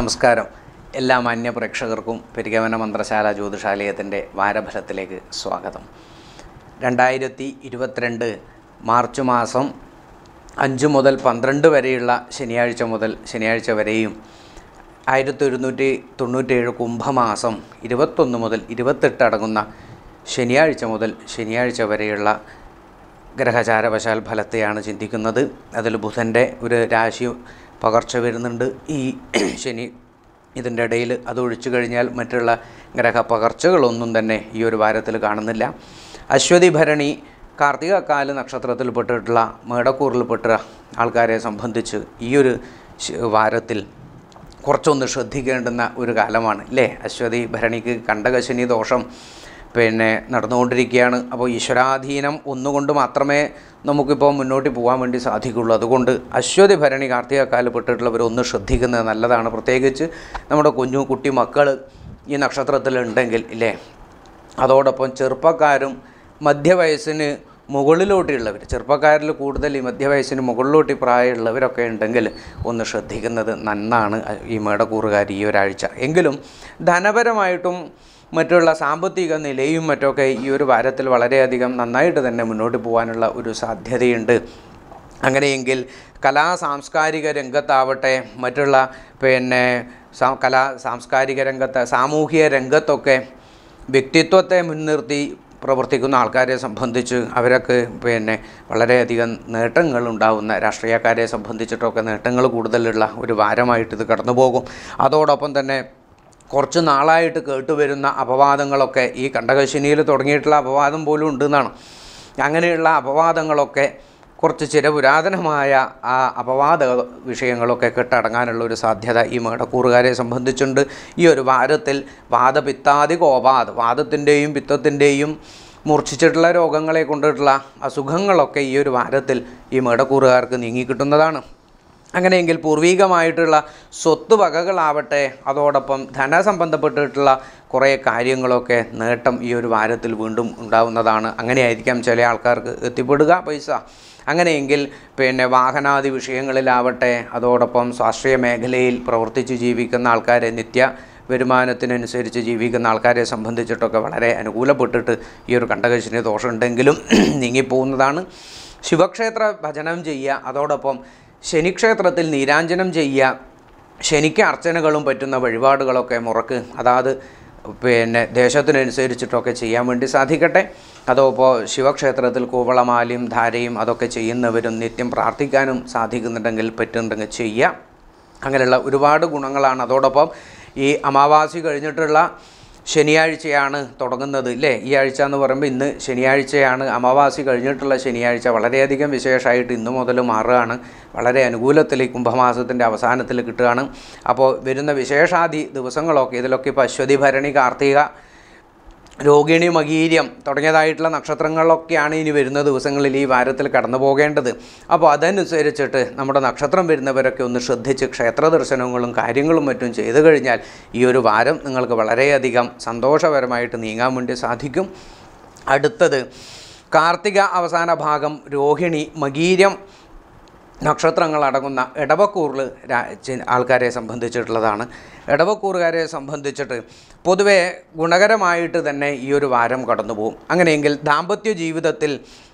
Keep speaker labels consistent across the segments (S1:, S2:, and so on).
S1: നമസ്കാരം എല്ലാ മാന്യ പ്രേക്ഷകർക്കും പെരികവന മന്ത്രശാല ജ്യോതിഷാലയത്തിൻ്റെ വാരഫലത്തിലേക്ക് സ്വാഗതം രണ്ടായിരത്തി ഇരുപത്തിരണ്ട് മാർച്ച് മാസം അഞ്ച് മുതൽ പന്ത്രണ്ട് വരെയുള്ള ശനിയാഴ്ച മുതൽ ശനിയാഴ്ച വരെയും ആയിരത്തി ഒരുന്നൂറ്റി തൊണ്ണൂറ്റേഴ് കുംഭമാസം ഇരുപത്തൊന്ന് മുതൽ ഇരുപത്തെട്ട് അടങ്ങുന്ന ശനിയാഴ്ച മുതൽ ശനിയാഴ്ച വരെയുള്ള ഗ്രഹചാരവശാൽ ഫലത്തെയാണ് ചിന്തിക്കുന്നത് അതിൽ ബുധൻ്റെ ഒരു രാശി പകർച്ച വരുന്നുണ്ട് ഈ ശനി ഇതിൻ്റെ ഇടയിൽ അത് ഒഴിച്ചു കഴിഞ്ഞാൽ മറ്റുള്ള ഗ്രഹ പകർച്ചകളൊന്നും തന്നെ ഈ ഒരു വാരത്തിൽ കാണുന്നില്ല അശ്വതി ഭരണി കാർത്തിക കാല നക്ഷത്രത്തിൽപ്പെട്ടിട്ടുള്ള മേടക്കൂറിൽപ്പെട്ട ആൾക്കാരെ സംബന്ധിച്ച് ഈ ഒരു ശ- വാരത്തിൽ കുറച്ചൊന്ന് ശ്രദ്ധിക്കേണ്ടുന്ന ഒരു കാലമാണ് അല്ലേ അശ്വതി ഭരണിക്ക് കണ്ടകശനി ദോഷം പിന്നെ നടന്നുകൊണ്ടിരിക്കുകയാണ് അപ്പോൾ ഈശ്വരാധീനം ഒന്നുകൊണ്ട് മാത്രമേ നമുക്കിപ്പോൾ മുന്നോട്ട് പോകാൻ വേണ്ടി സാധിക്കുള്ളൂ അതുകൊണ്ട് അശ്വതി ഭരണി കാർത്തികക്കാല് പെട്ടിട്ടുള്ളവർ ഒന്ന് ശ്രദ്ധിക്കുന്നത് നല്ലതാണ് പ്രത്യേകിച്ച് നമ്മുടെ കുഞ്ഞു കുട്ടി മക്കൾ ഈ നക്ഷത്രത്തിലുണ്ടെങ്കിൽ ഇല്ലേ അതോടൊപ്പം ചെറുപ്പക്കാരും മധ്യവയസ്സിന് മുകളിലോട്ടുള്ളവർ ചെറുപ്പക്കാരിൽ കൂടുതൽ ഈ മധ്യവയസ്സിന് മുകളിലോട്ട് പ്രായമുള്ളവരൊക്കെ ഉണ്ടെങ്കിൽ ഒന്ന് ശ്രദ്ധിക്കുന്നത് നന്നാണ് ഈ മേടക്കൂറുകാർ ഈ ഒരാഴ്ച എങ്കിലും ധനപരമായിട്ടും മറ്റുള്ള സാമ്പത്തിക നിലയും മറ്റൊക്കെ ഈ ഒരു വാരത്തിൽ വളരെയധികം നന്നായിട്ട് തന്നെ മുന്നോട്ട് പോകാനുള്ള ഒരു സാധ്യതയുണ്ട് അങ്ങനെയെങ്കിൽ കലാ സാംസ്കാരിക രംഗത്താവട്ടെ മറ്റുള്ള പിന്നെ സാ- കലാ സാംസ്കാരിക രംഗത്ത് സാമൂഹിക രംഗത്തൊക്കെ വ്യക്തിത്വത്തെ മുൻനിർത്തി പ്രവർത്തിക്കുന്ന ആൾക്കാരെ സംബന്ധിച്ച് അവരൊക്കെ പിന്നെ വളരെയധികം നേട്ടങ്ങൾ ഉണ്ടാവുന്ന രാഷ്ട്രീയക്കാരെ സംബന്ധിച്ചിട്ടൊക്കെ നേട്ടങ്ങൾ കൂടുതലുള്ള ഒരു വാരമായിട്ട് ഇത് കടന്നു പോകും അതോടൊപ്പം തന്നെ കുറച്ച് നാളായിട്ട് കേട്ടുവരുന്ന അപവാദങ്ങളൊക്കെ ഈ കണ്ടകശനിയിൽ തുടങ്ങിയിട്ടുള്ള അപവാദം പോലും ഉണ്ടെന്നാണ് അങ്ങനെയുള്ള അപവാദങ്ങളൊക്കെ കുറച്ച് ചിരപുരാതനമായ ആ അപവാദ വിഷയങ്ങളൊക്കെ കെട്ടടങ്ങാനുള്ള ഒരു സാധ്യത ഈ മേടക്കൂറുകാരെ സംബന്ധിച്ചുണ്ട് ഈ ഒരു വാരത്തിൽ വാദപിത്താതി കോപാത് വാദത്തിൻ്റെയും പിത്തത്തിൻ്റെയും മൂർച്ഛിച്ചിട്ടുള്ള രോഗങ്ങളെ കൊണ്ടിട്ടുള്ള അസുഖങ്ങളൊക്കെ ഈ ഒരു വാരത്തിൽ ഈ മേടക്കൂറുകാർക്ക് നീങ്ങിക്കിട്ടുന്നതാണ് അങ്ങനെയെങ്കിൽ പൂർവികമായിട്ടുള്ള സ്വത്ത് വകകളാവട്ടെ അതോടൊപ്പം ധനസംബന്ധപ്പെട്ടിട്ടുള്ള കുറേ കാര്യങ്ങളൊക്കെ നേട്ടം ഈ ഒരു വാരത്തിൽ വീണ്ടും ഉണ്ടാവുന്നതാണ് അങ്ങനെയായിരിക്കാം ചില ആൾക്കാർക്ക് എത്തിപ്പെടുക പൈസ അങ്ങനെയെങ്കിൽ പിന്നെ വാഹനാദി വിഷയങ്ങളിലാവട്ടെ അതോടൊപ്പം സ്വാശ്രയ മേഖലയിൽ പ്രവർത്തിച്ച് ജീവിക്കുന്ന ആൾക്കാരെ നിത്യ വരുമാനത്തിനനുസരിച്ച് ജീവിക്കുന്ന ആൾക്കാരെ സംബന്ധിച്ചിട്ടൊക്കെ വളരെ അനുകൂലപ്പെട്ടിട്ട് ഈ ഒരു കണ്ടകശിനി ദോഷമുണ്ടെങ്കിലും നീങ്ങിപ്പോകുന്നതാണ് ശിവക്ഷേത്ര ഭജനം ചെയ്യുക അതോടൊപ്പം ശനിക്ഷേത്രത്തിൽ നീരാഞ്ജനം ചെയ്യുക ശനിക്ക് അർച്ചനകളും പറ്റുന്ന വഴിപാടുകളൊക്കെ മുറക്ക് അതാത് പിന്നെ ദേശത്തിനനുസരിച്ചിട്ടൊക്കെ ചെയ്യാൻ വേണ്ടി സാധിക്കട്ടെ അതോ ഇപ്പോൾ ശിവക്ഷേത്രത്തിൽ കൂവളമാലയും ധാരയും അതൊക്കെ ചെയ്യുന്നവരും നിത്യം പ്രാർത്ഥിക്കാനും സാധിക്കുന്നുണ്ടെങ്കിൽ പറ്റുന്നുണ്ടെങ്കിൽ ചെയ്യുക അങ്ങനെയുള്ള ഒരുപാട് ഗുണങ്ങളാണ് അതോടൊപ്പം ഈ അമാവാസി കഴിഞ്ഞിട്ടുള്ള ശനിയാഴ്ചയാണ് തുടങ്ങുന്നത് ഇല്ലേ ഈ ആഴ്ച എന്ന് പറയുമ്പോൾ ഇന്ന് ശനിയാഴ്ചയാണ് അമാവാസി കഴിഞ്ഞിട്ടുള്ള ശനിയാഴ്ച വളരെയധികം വിശേഷമായിട്ട് ഇന്ന് മുതൽ മാറുകയാണ് വളരെ അനുകൂലത്തിൽ ഈ കുംഭമാസത്തിൻ്റെ അവസാനത്തിൽ കിട്ടുകയാണ് അപ്പോൾ വരുന്ന വിശേഷാദി ദിവസങ്ങളൊക്കെ ഇതിലൊക്കെ ഇപ്പോൾ അശ്വതി ഭരണി കാർത്തിക രോഹിണി മകീര്യം തുടങ്ങിയതായിട്ടുള്ള നക്ഷത്രങ്ങളിലൊക്കെയാണ് ഇനി വരുന്ന ദിവസങ്ങളിൽ ഈ വാരത്തിൽ കടന്നു പോകേണ്ടത് അപ്പോൾ അതനുസരിച്ചിട്ട് നമ്മുടെ നക്ഷത്രം വരുന്നവരൊക്കെ ഒന്ന് ശ്രദ്ധിച്ച് ക്ഷേത്ര ദർശനങ്ങളും കാര്യങ്ങളും മറ്റും ചെയ്തു കഴിഞ്ഞാൽ ഈ ഒരു വാരം നിങ്ങൾക്ക് വളരെയധികം സന്തോഷപരമായിട്ട് നീങ്ങാൻ വേണ്ടി സാധിക്കും അടുത്തത് കാർത്തിക അവസാന ഭാഗം രോഹിണി മകീര്യം നക്ഷത്രങ്ങളടങ്ങുന്ന ഇടവക്കൂറിൽ രാ- ചി- ആൾക്കാരെ സംബന്ധിച്ചിട്ടുള്ളതാണ് ഇടവക്കൂറുകാരെ സംബന്ധിച്ചിട്ട് പൊതുവെ ഗുണകരമായിട്ട് തന്നെ ഈ ഒരു വാരം കടന്നു പോകും അങ്ങനെയെങ്കിൽ ദാമ്പത്യ ജീവിതത്തിൽ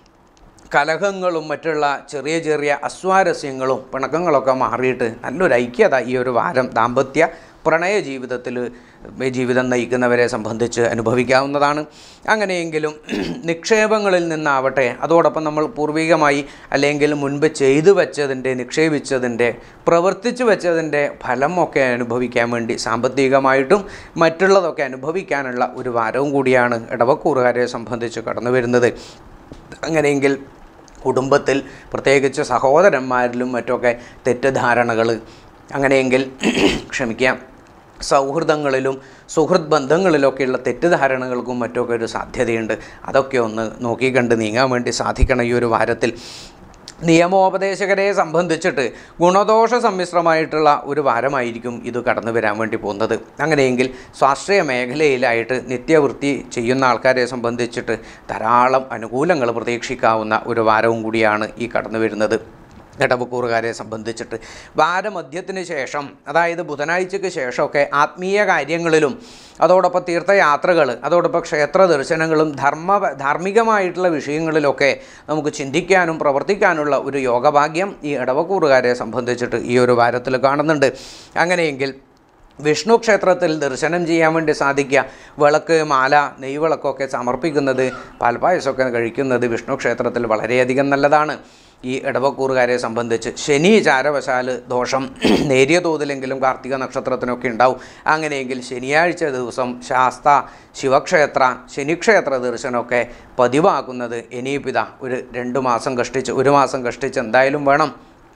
S1: കലഹങ്ങളും മറ്റുള്ള ചെറിയ ചെറിയ അസ്വാരസ്യങ്ങളും പിണക്കങ്ങളൊക്കെ മാറിയിട്ട് നല്ലൊരു ഐക്യത ഈ ഒരു വാരം ദാമ്പത്യ പ്രണയ ജീവിതത്തിൽ ജീവിതം നയിക്കുന്നവരെ സംബന്ധിച്ച് അനുഭവിക്കാവുന്നതാണ് അങ്ങനെയെങ്കിലും നിക്ഷേപങ്ങളിൽ നിന്നാവട്ടെ അതോടൊപ്പം നമ്മൾ പൂർവികമായി അല്ലെങ്കിൽ മുൻപ് ചെയ്തു വെച്ചതിൻ്റെ നിക്ഷേപിച്ചതിൻ്റെ പ്രവർത്തിച്ചു വെച്ചതിൻ്റെ ഫലമൊക്കെ അനുഭവിക്കാൻ വേണ്ടി സാമ്പത്തികമായിട്ടും മറ്റുള്ളതൊക്കെ അനുഭവിക്കാനുള്ള ഒരു വാരവും കൂടിയാണ് ഇടവക്കൂറുകാരെ സംബന്ധിച്ച് കടന്നു വരുന്നത് അങ്ങനെയെങ്കിൽ കുടുംബത്തിൽ പ്രത്യേകിച്ച് സഹോദരന്മാരിലും മറ്റൊക്കെ തെറ്റിദ്ധാരണകൾ അങ്ങനെയെങ്കിൽ ക്ഷമിക്കാം സൗഹൃദങ്ങളിലും സുഹൃത്ത് ബന്ധങ്ങളിലൊക്കെയുള്ള തെറ്റിദ്ധാരണകൾക്കും മറ്റൊക്കെ ഒരു സാധ്യതയുണ്ട് അതൊക്കെ ഒന്ന് നോക്കിക്കണ്ട് നീങ്ങാൻ വേണ്ടി സാധിക്കണം ഈ ഒരു വാരത്തിൽ നിയമോപദേശകരെ സംബന്ധിച്ചിട്ട് ഗുണദോഷ സമ്മിശ്രമായിട്ടുള്ള ഒരു വാരമായിരിക്കും ഇത് കടന്നു വരാൻ വേണ്ടി പോകുന്നത് അങ്ങനെയെങ്കിൽ സ്വാശ്രയ മേഖലയിലായിട്ട് നിത്യവൃത്തി ചെയ്യുന്ന ആൾക്കാരെ സംബന്ധിച്ചിട്ട് ധാരാളം അനുകൂലങ്ങൾ പ്രതീക്ഷിക്കാവുന്ന ഒരു വാരവും കൂടിയാണ് ഈ കടന്നു വരുന്നത് ഇടവക്കൂറുകാരെ സംബന്ധിച്ചിട്ട് വാരമധ്യത്തിന് ശേഷം അതായത് ബുധനാഴ്ചയ്ക്ക് ശേഷമൊക്കെ ആത്മീയ കാര്യങ്ങളിലും അതോടൊപ്പം തീർത്ഥയാത്രകൾ അതോടൊപ്പം ക്ഷേത്ര ദർശനങ്ങളും ധർമ്മ ധാർമ്മികമായിട്ടുള്ള വിഷയങ്ങളിലൊക്കെ നമുക്ക് ചിന്തിക്കാനും പ്രവർത്തിക്കാനുള്ള ഒരു യോഗഭാഗ്യം ഈ ഇടവക്കൂറുകാരെ സംബന്ധിച്ചിട്ട് ഈ ഒരു വാരത്തിൽ കാണുന്നുണ്ട് അങ്ങനെയെങ്കിൽ വിഷ്ണു ക്ഷേത്രത്തിൽ ദർശനം ചെയ്യാൻ വേണ്ടി സാധിക്കുക വിളക്ക് മാല നെയ്വിളക്കൊക്കെ സമർപ്പിക്കുന്നത് പാൽപ്പായസമൊക്കെ കഴിക്കുന്നത് വിഷ്ണു ക്ഷേത്രത്തിൽ വളരെയധികം നല്ലതാണ് ഈ ഇടവക്കൂറുകാരെ സംബന്ധിച്ച് ശനി ചാരവശാൽ ദോഷം നേരിയ തോതിലെങ്കിലും കാർത്തിക നക്ഷത്രത്തിനൊക്കെ ഉണ്ടാവും അങ്ങനെയെങ്കിൽ ശനിയാഴ്ച ദിവസം ശാസ്ത ശിവക്ഷേത്ര ശനിക്ഷേത്ര ദർശനമൊക്കെ പതിവാക്കുന്നത് ഇനിയിപ്പിത ഒരു രണ്ട് മാസം കഷ്ടിച്ച് ഒരു മാസം കഷ്ടിച്ച് എന്തായാലും വേണം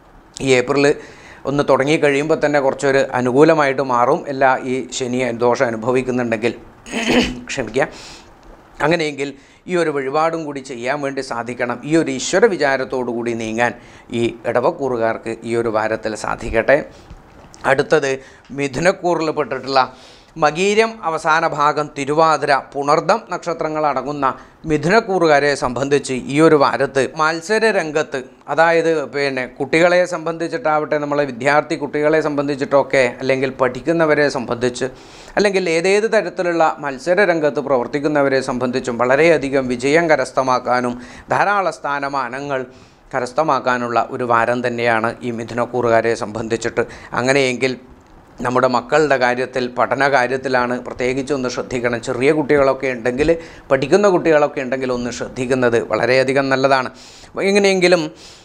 S1: ഈ ഏപ്രിൽ ഒന്ന് തുടങ്ങി കഴിയുമ്പോൾ തന്നെ കുറച്ചൊരു അനുകൂലമായിട്ട് മാറും എല്ലാ ഈ ശനി ദോഷം അനുഭവിക്കുന്നുണ്ടെങ്കിൽ ക്ഷമിക്കുക അങ്ങനെയെങ്കിൽ ഈ ഒരു വഴിപാടും കൂടി ചെയ്യാൻ വേണ്ടി സാധിക്കണം ഈ ഒരു ഈശ്വര വിചാരത്തോടു കൂടി നീങ്ങാൻ ഈ ഇടവക്കൂറുകാർക്ക് ഈ ഒരു വാരത്തിൽ സാധിക്കട്ടെ അടുത്തത് മിഥുനക്കൂറിൽ പെട്ടിട്ടുള്ള മകീരം അവസാന ഭാഗം തിരുവാതിര പുണർദം നക്ഷത്രങ്ങൾ അടങ്ങുന്ന മിഥുനക്കൂറുകാരെ സംബന്ധിച്ച് ഈ ഒരു വാരത്ത് മത്സര രംഗത്ത് അതായത് പിന്നെ കുട്ടികളെ സംബന്ധിച്ചിട്ടാവട്ടെ നമ്മളെ വിദ്യാർത്ഥി കുട്ടികളെ സംബന്ധിച്ചിട്ടൊക്കെ അല്ലെങ്കിൽ പഠിക്കുന്നവരെ സംബന്ധിച്ച് അല്ലെങ്കിൽ ഏതേത് തരത്തിലുള്ള മത്സര രംഗത്ത് പ്രവർത്തിക്കുന്നവരെ സംബന്ധിച്ചും വളരെയധികം വിജയം കരസ്ഥമാക്കാനും ധാരാളം സ്ഥാനമാനങ്ങൾ കരസ്ഥമാക്കാനുള്ള ഒരു വാരം തന്നെയാണ് ഈ മിഥുനക്കൂറുകാരെ സംബന്ധിച്ചിട്ട് അങ്ങനെയെങ്കിൽ നമ്മുടെ മക്കളുടെ കാര്യത്തിൽ പഠന കാര്യത്തിലാണ് പ്രത്യേകിച്ച് ഒന്ന് ശ്രദ്ധിക്കണം ചെറിയ കുട്ടികളൊക്കെ ഉണ്ടെങ്കിൽ പഠിക്കുന്ന കുട്ടികളൊക്കെ ഉണ്ടെങ്കിൽ ഒന്ന് ശ്രദ്ധിക്കുന്നത് വളരെയധികം നല്ലതാണ് എങ്ങനെയെങ്കിലും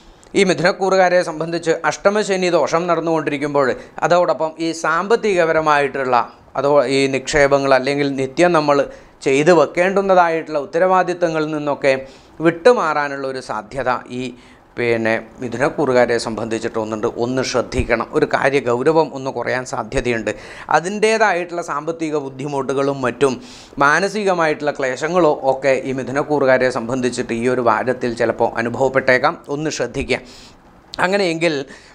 S1: ഈ മിഥുനക്കൂറുകാരെ സംബന്ധിച്ച് അഷ്ടമശനി ദോഷം നടന്നുകൊണ്ടിരിക്കുമ്പോൾ അതോടൊപ്പം ഈ സാമ്പത്തികപരമായിട്ടുള്ള അതോ ഈ നിക്ഷേപങ്ങൾ അല്ലെങ്കിൽ നിത്യം നമ്മൾ ചെയ്തു വെക്കേണ്ടുന്നതായിട്ടുള്ള ഉത്തരവാദിത്തങ്ങളിൽ നിന്നൊക്കെ വിട്ടുമാറാനുള്ള ഒരു സാധ്യത ഈ പിന്നെ മിഥുനക്കൂറുകാരെ സംബന്ധിച്ചിട്ട് ഒന്നുണ്ട് ഒന്ന് ശ്രദ്ധിക്കണം ഒരു കാര്യ ഗൗരവം ഒന്ന് കുറയാൻ സാധ്യതയുണ്ട് അതിൻ്റേതായിട്ടുള്ള സാമ്പത്തിക ബുദ്ധിമുട്ടുകളും മറ്റും മാനസികമായിട്ടുള്ള ക്ലേശങ്ങളോ ഒക്കെ ഈ മിഥുനക്കൂറുകാരെ സംബന്ധിച്ചിട്ട് ഈ ഒരു വാരത്തിൽ ചിലപ്പോൾ അനുഭവപ്പെട്ടേക്കാം ഒന്ന് ശ്രദ്ധിക്കുക അങ്ങനെയെങ്കിൽ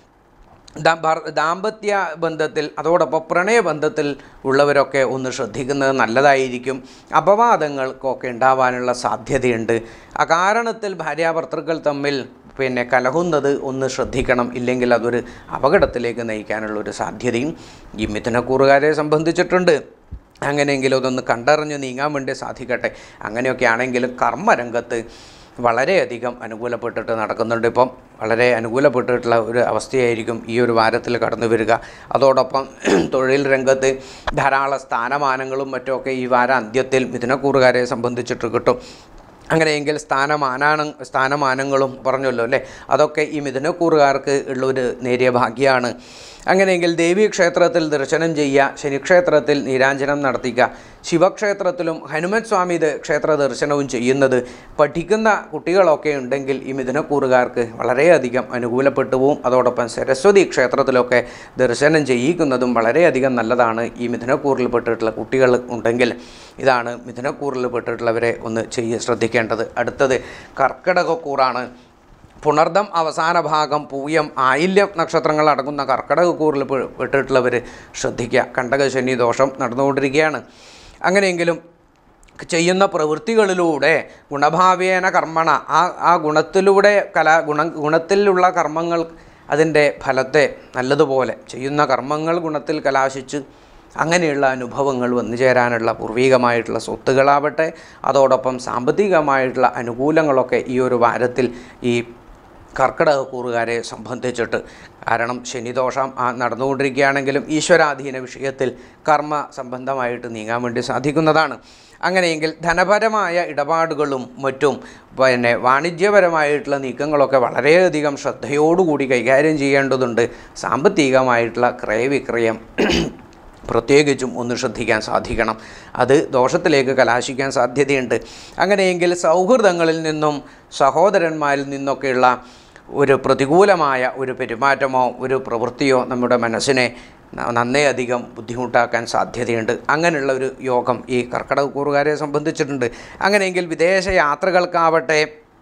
S1: ദാ- ഭർ- ദാമ്പത്യ ബന്ധത്തിൽ അതോടൊപ്പം പ്രണയബന്ധത്തിൽ ഉള്ളവരൊക്കെ ഒന്ന് ശ്രദ്ധിക്കുന്നത് നല്ലതായിരിക്കും അപവാദങ്ങൾക്കൊക്കെ ഉണ്ടാവാനുള്ള സാധ്യതയുണ്ട് അകാരണത്തിൽ ഭാര്യാഭർത്തൃക്കൾ തമ്മിൽ പിന്നെ കലഹുന്നത് ഒന്ന് ശ്രദ്ധിക്കണം ഇല്ലെങ്കിൽ അതൊരു അപകടത്തിലേക്ക് നയിക്കാനുള്ള ഒരു സാധ്യതയും ഈ മിഥുനക്കൂറുകാരെ സംബന്ധിച്ചിട്ടുണ്ട് അങ്ങനെയെങ്കിലും അതൊന്ന് കണ്ടറിഞ്ഞ് നീങ്ങാൻ വേണ്ടി സാധിക്കട്ടെ അങ്ങനെയൊക്കെ ആണെങ്കിലും കർമ്മരംഗത്ത് വളരെയധികം അനുകൂലപ്പെട്ടിട്ട് നടക്കുന്നുണ്ട് ഇപ്പം വളരെ അനുകൂലപ്പെട്ടിട്ടുള്ള ഒരു അവസ്ഥയായിരിക്കും ഈ ഒരു വാരത്തിൽ കടന്നു വരിക അതോടൊപ്പം തൊഴിൽ രംഗത്ത് ധാരാളം സ്ഥാനമാനങ്ങളും മറ്റുമൊക്കെ ഈ വാര അന്ത്യത്തിൽ മിഥുനക്കൂറുകാരെ സംബന്ധിച്ചിട്ട് കിട്ടും അങ്ങനെയെങ്കിൽ സ്ഥാനമാനാണ് സ്ഥാനമാനങ്ങളും പറഞ്ഞല്ലോ അല്ലേ അതൊക്കെ ഈ മിഥുനക്കൂറുകാർക്ക് ഉള്ളൊരു നേരിയ ഭാഗ്യമാണ് അങ്ങനെയെങ്കിൽ ദേവീക്ഷേത്രത്തിൽ ദർശനം ചെയ്യുക ശനിക്ഷേത്രത്തിൽ നീരാഞ്ജനം നടത്തിക്കുക ശിവക്ഷേത്രത്തിലും ഹനുമൻ സ്വാമി ദ- ക്ഷേത്ര ദർശനവും ചെയ്യുന്നത് പഠിക്കുന്ന കുട്ടികളൊക്കെ ഉണ്ടെങ്കിൽ ഈ മിഥുനക്കൂറുകാർക്ക് വളരെയധികം അനുകൂലപ്പെട്ടു പോവും അതോടൊപ്പം സരസ്വതി ക്ഷേത്രത്തിലൊക്കെ ദർശനം ചെയ്യിക്കുന്നതും വളരെയധികം നല്ലതാണ് ഈ മിഥുനക്കൂറിൽ പെട്ടിട്ടുള്ള കുട്ടികൾ ഉണ്ടെങ്കിൽ ഇതാണ് മിഥുനക്കൂറിൽ പെട്ടിട്ടുള്ളവരെ ഒന്ന് ചെയ്യ ശ്രദ്ധിക്കേണ്ടത് അടുത്തത് കർക്കിടകക്കൂറാണ് പുണർദം അവസാന ഭാഗം പൂയം ആയില്യം നക്ഷത്രങ്ങൾ അടങ്ങുന്ന കർക്കിടക കൂറിൽ പെ- പെട്ടിട്ടുള്ളവർ ശ്രദ്ധിക്കുക കണ്ടകശനി ദോഷം നടന്നുകൊണ്ടിരിക്കുകയാണ് അങ്ങനെയെങ്കിലും ചെയ്യുന്ന പ്രവൃത്തികളിലൂടെ ഗുണഭാവേന കർമ്മണ ആ ആ ഗുണത്തിലൂടെ കലാ ഗുണ ഗുണത്തിലുള്ള കർമ്മങ്ങൾ അതിൻ്റെ ഫലത്തെ നല്ലതുപോലെ ചെയ്യുന്ന കർമ്മങ്ങൾ ഗുണത്തിൽ കലാശിച്ച് അങ്ങനെയുള്ള അനുഭവങ്ങൾ വന്നു ചേരാനുള്ള പൂർവികമായിട്ടുള്ള സ്വത്തുകളാവട്ടെ അതോടൊപ്പം സാമ്പത്തികമായിട്ടുള്ള അനുകൂലങ്ങളൊക്കെ ഈ ഒരു വാരത്തിൽ ഈ കർക്കിടക കൂറുകാരെ സംബന്ധിച്ചിട്ട് കാരണം ശനിദോഷം ആ നടന്നുകൊണ്ടിരിക്കുകയാണെങ്കിലും ഈശ്വരാധീന വിഷയത്തിൽ കർമ്മ സംബന്ധമായിട്ട് നീങ്ങാൻ വേണ്ടി സാധിക്കുന്നതാണ് അങ്ങനെയെങ്കിൽ ധനപരമായ ഇടപാടുകളും മറ്റും പിന്നെ വാണിജ്യപരമായിട്ടുള്ള നീക്കങ്ങളൊക്കെ വളരെയധികം ശ്രദ്ധയോടുകൂടി കൈകാര്യം ചെയ്യേണ്ടതുണ്ട് സാമ്പത്തികമായിട്ടുള്ള ക്രയവിക്രയം പ്രത്യേകിച്ചും ഒന്ന് ശ്രദ്ധിക്കാൻ സാധിക്കണം അത് ദോഷത്തിലേക്ക് കലാശിക്കാൻ സാധ്യതയുണ്ട് അങ്ങനെയെങ്കിൽ സൗഹൃദങ്ങളിൽ നിന്നും സഹോദരന്മാരിൽ നിന്നൊക്കെയുള്ള ഒരു പ്രതികൂലമായ ഒരു പെരുമാറ്റമോ ഒരു പ്രവൃത്തിയോ നമ്മുടെ മനസ്സിനെ ന- നന്നേയധികം ബുദ്ധിമുട്ടാക്കാൻ സാധ്യതയുണ്ട് അങ്ങനെയുള്ള ഒരു യോഗം ഈ കർക്കിടക കൂറുകാരെ സംബന്ധിച്ചിട്ടുണ്ട് അങ്ങനെയെങ്കിൽ വിദേശ യാത്രകൾക്കാവട്ടെ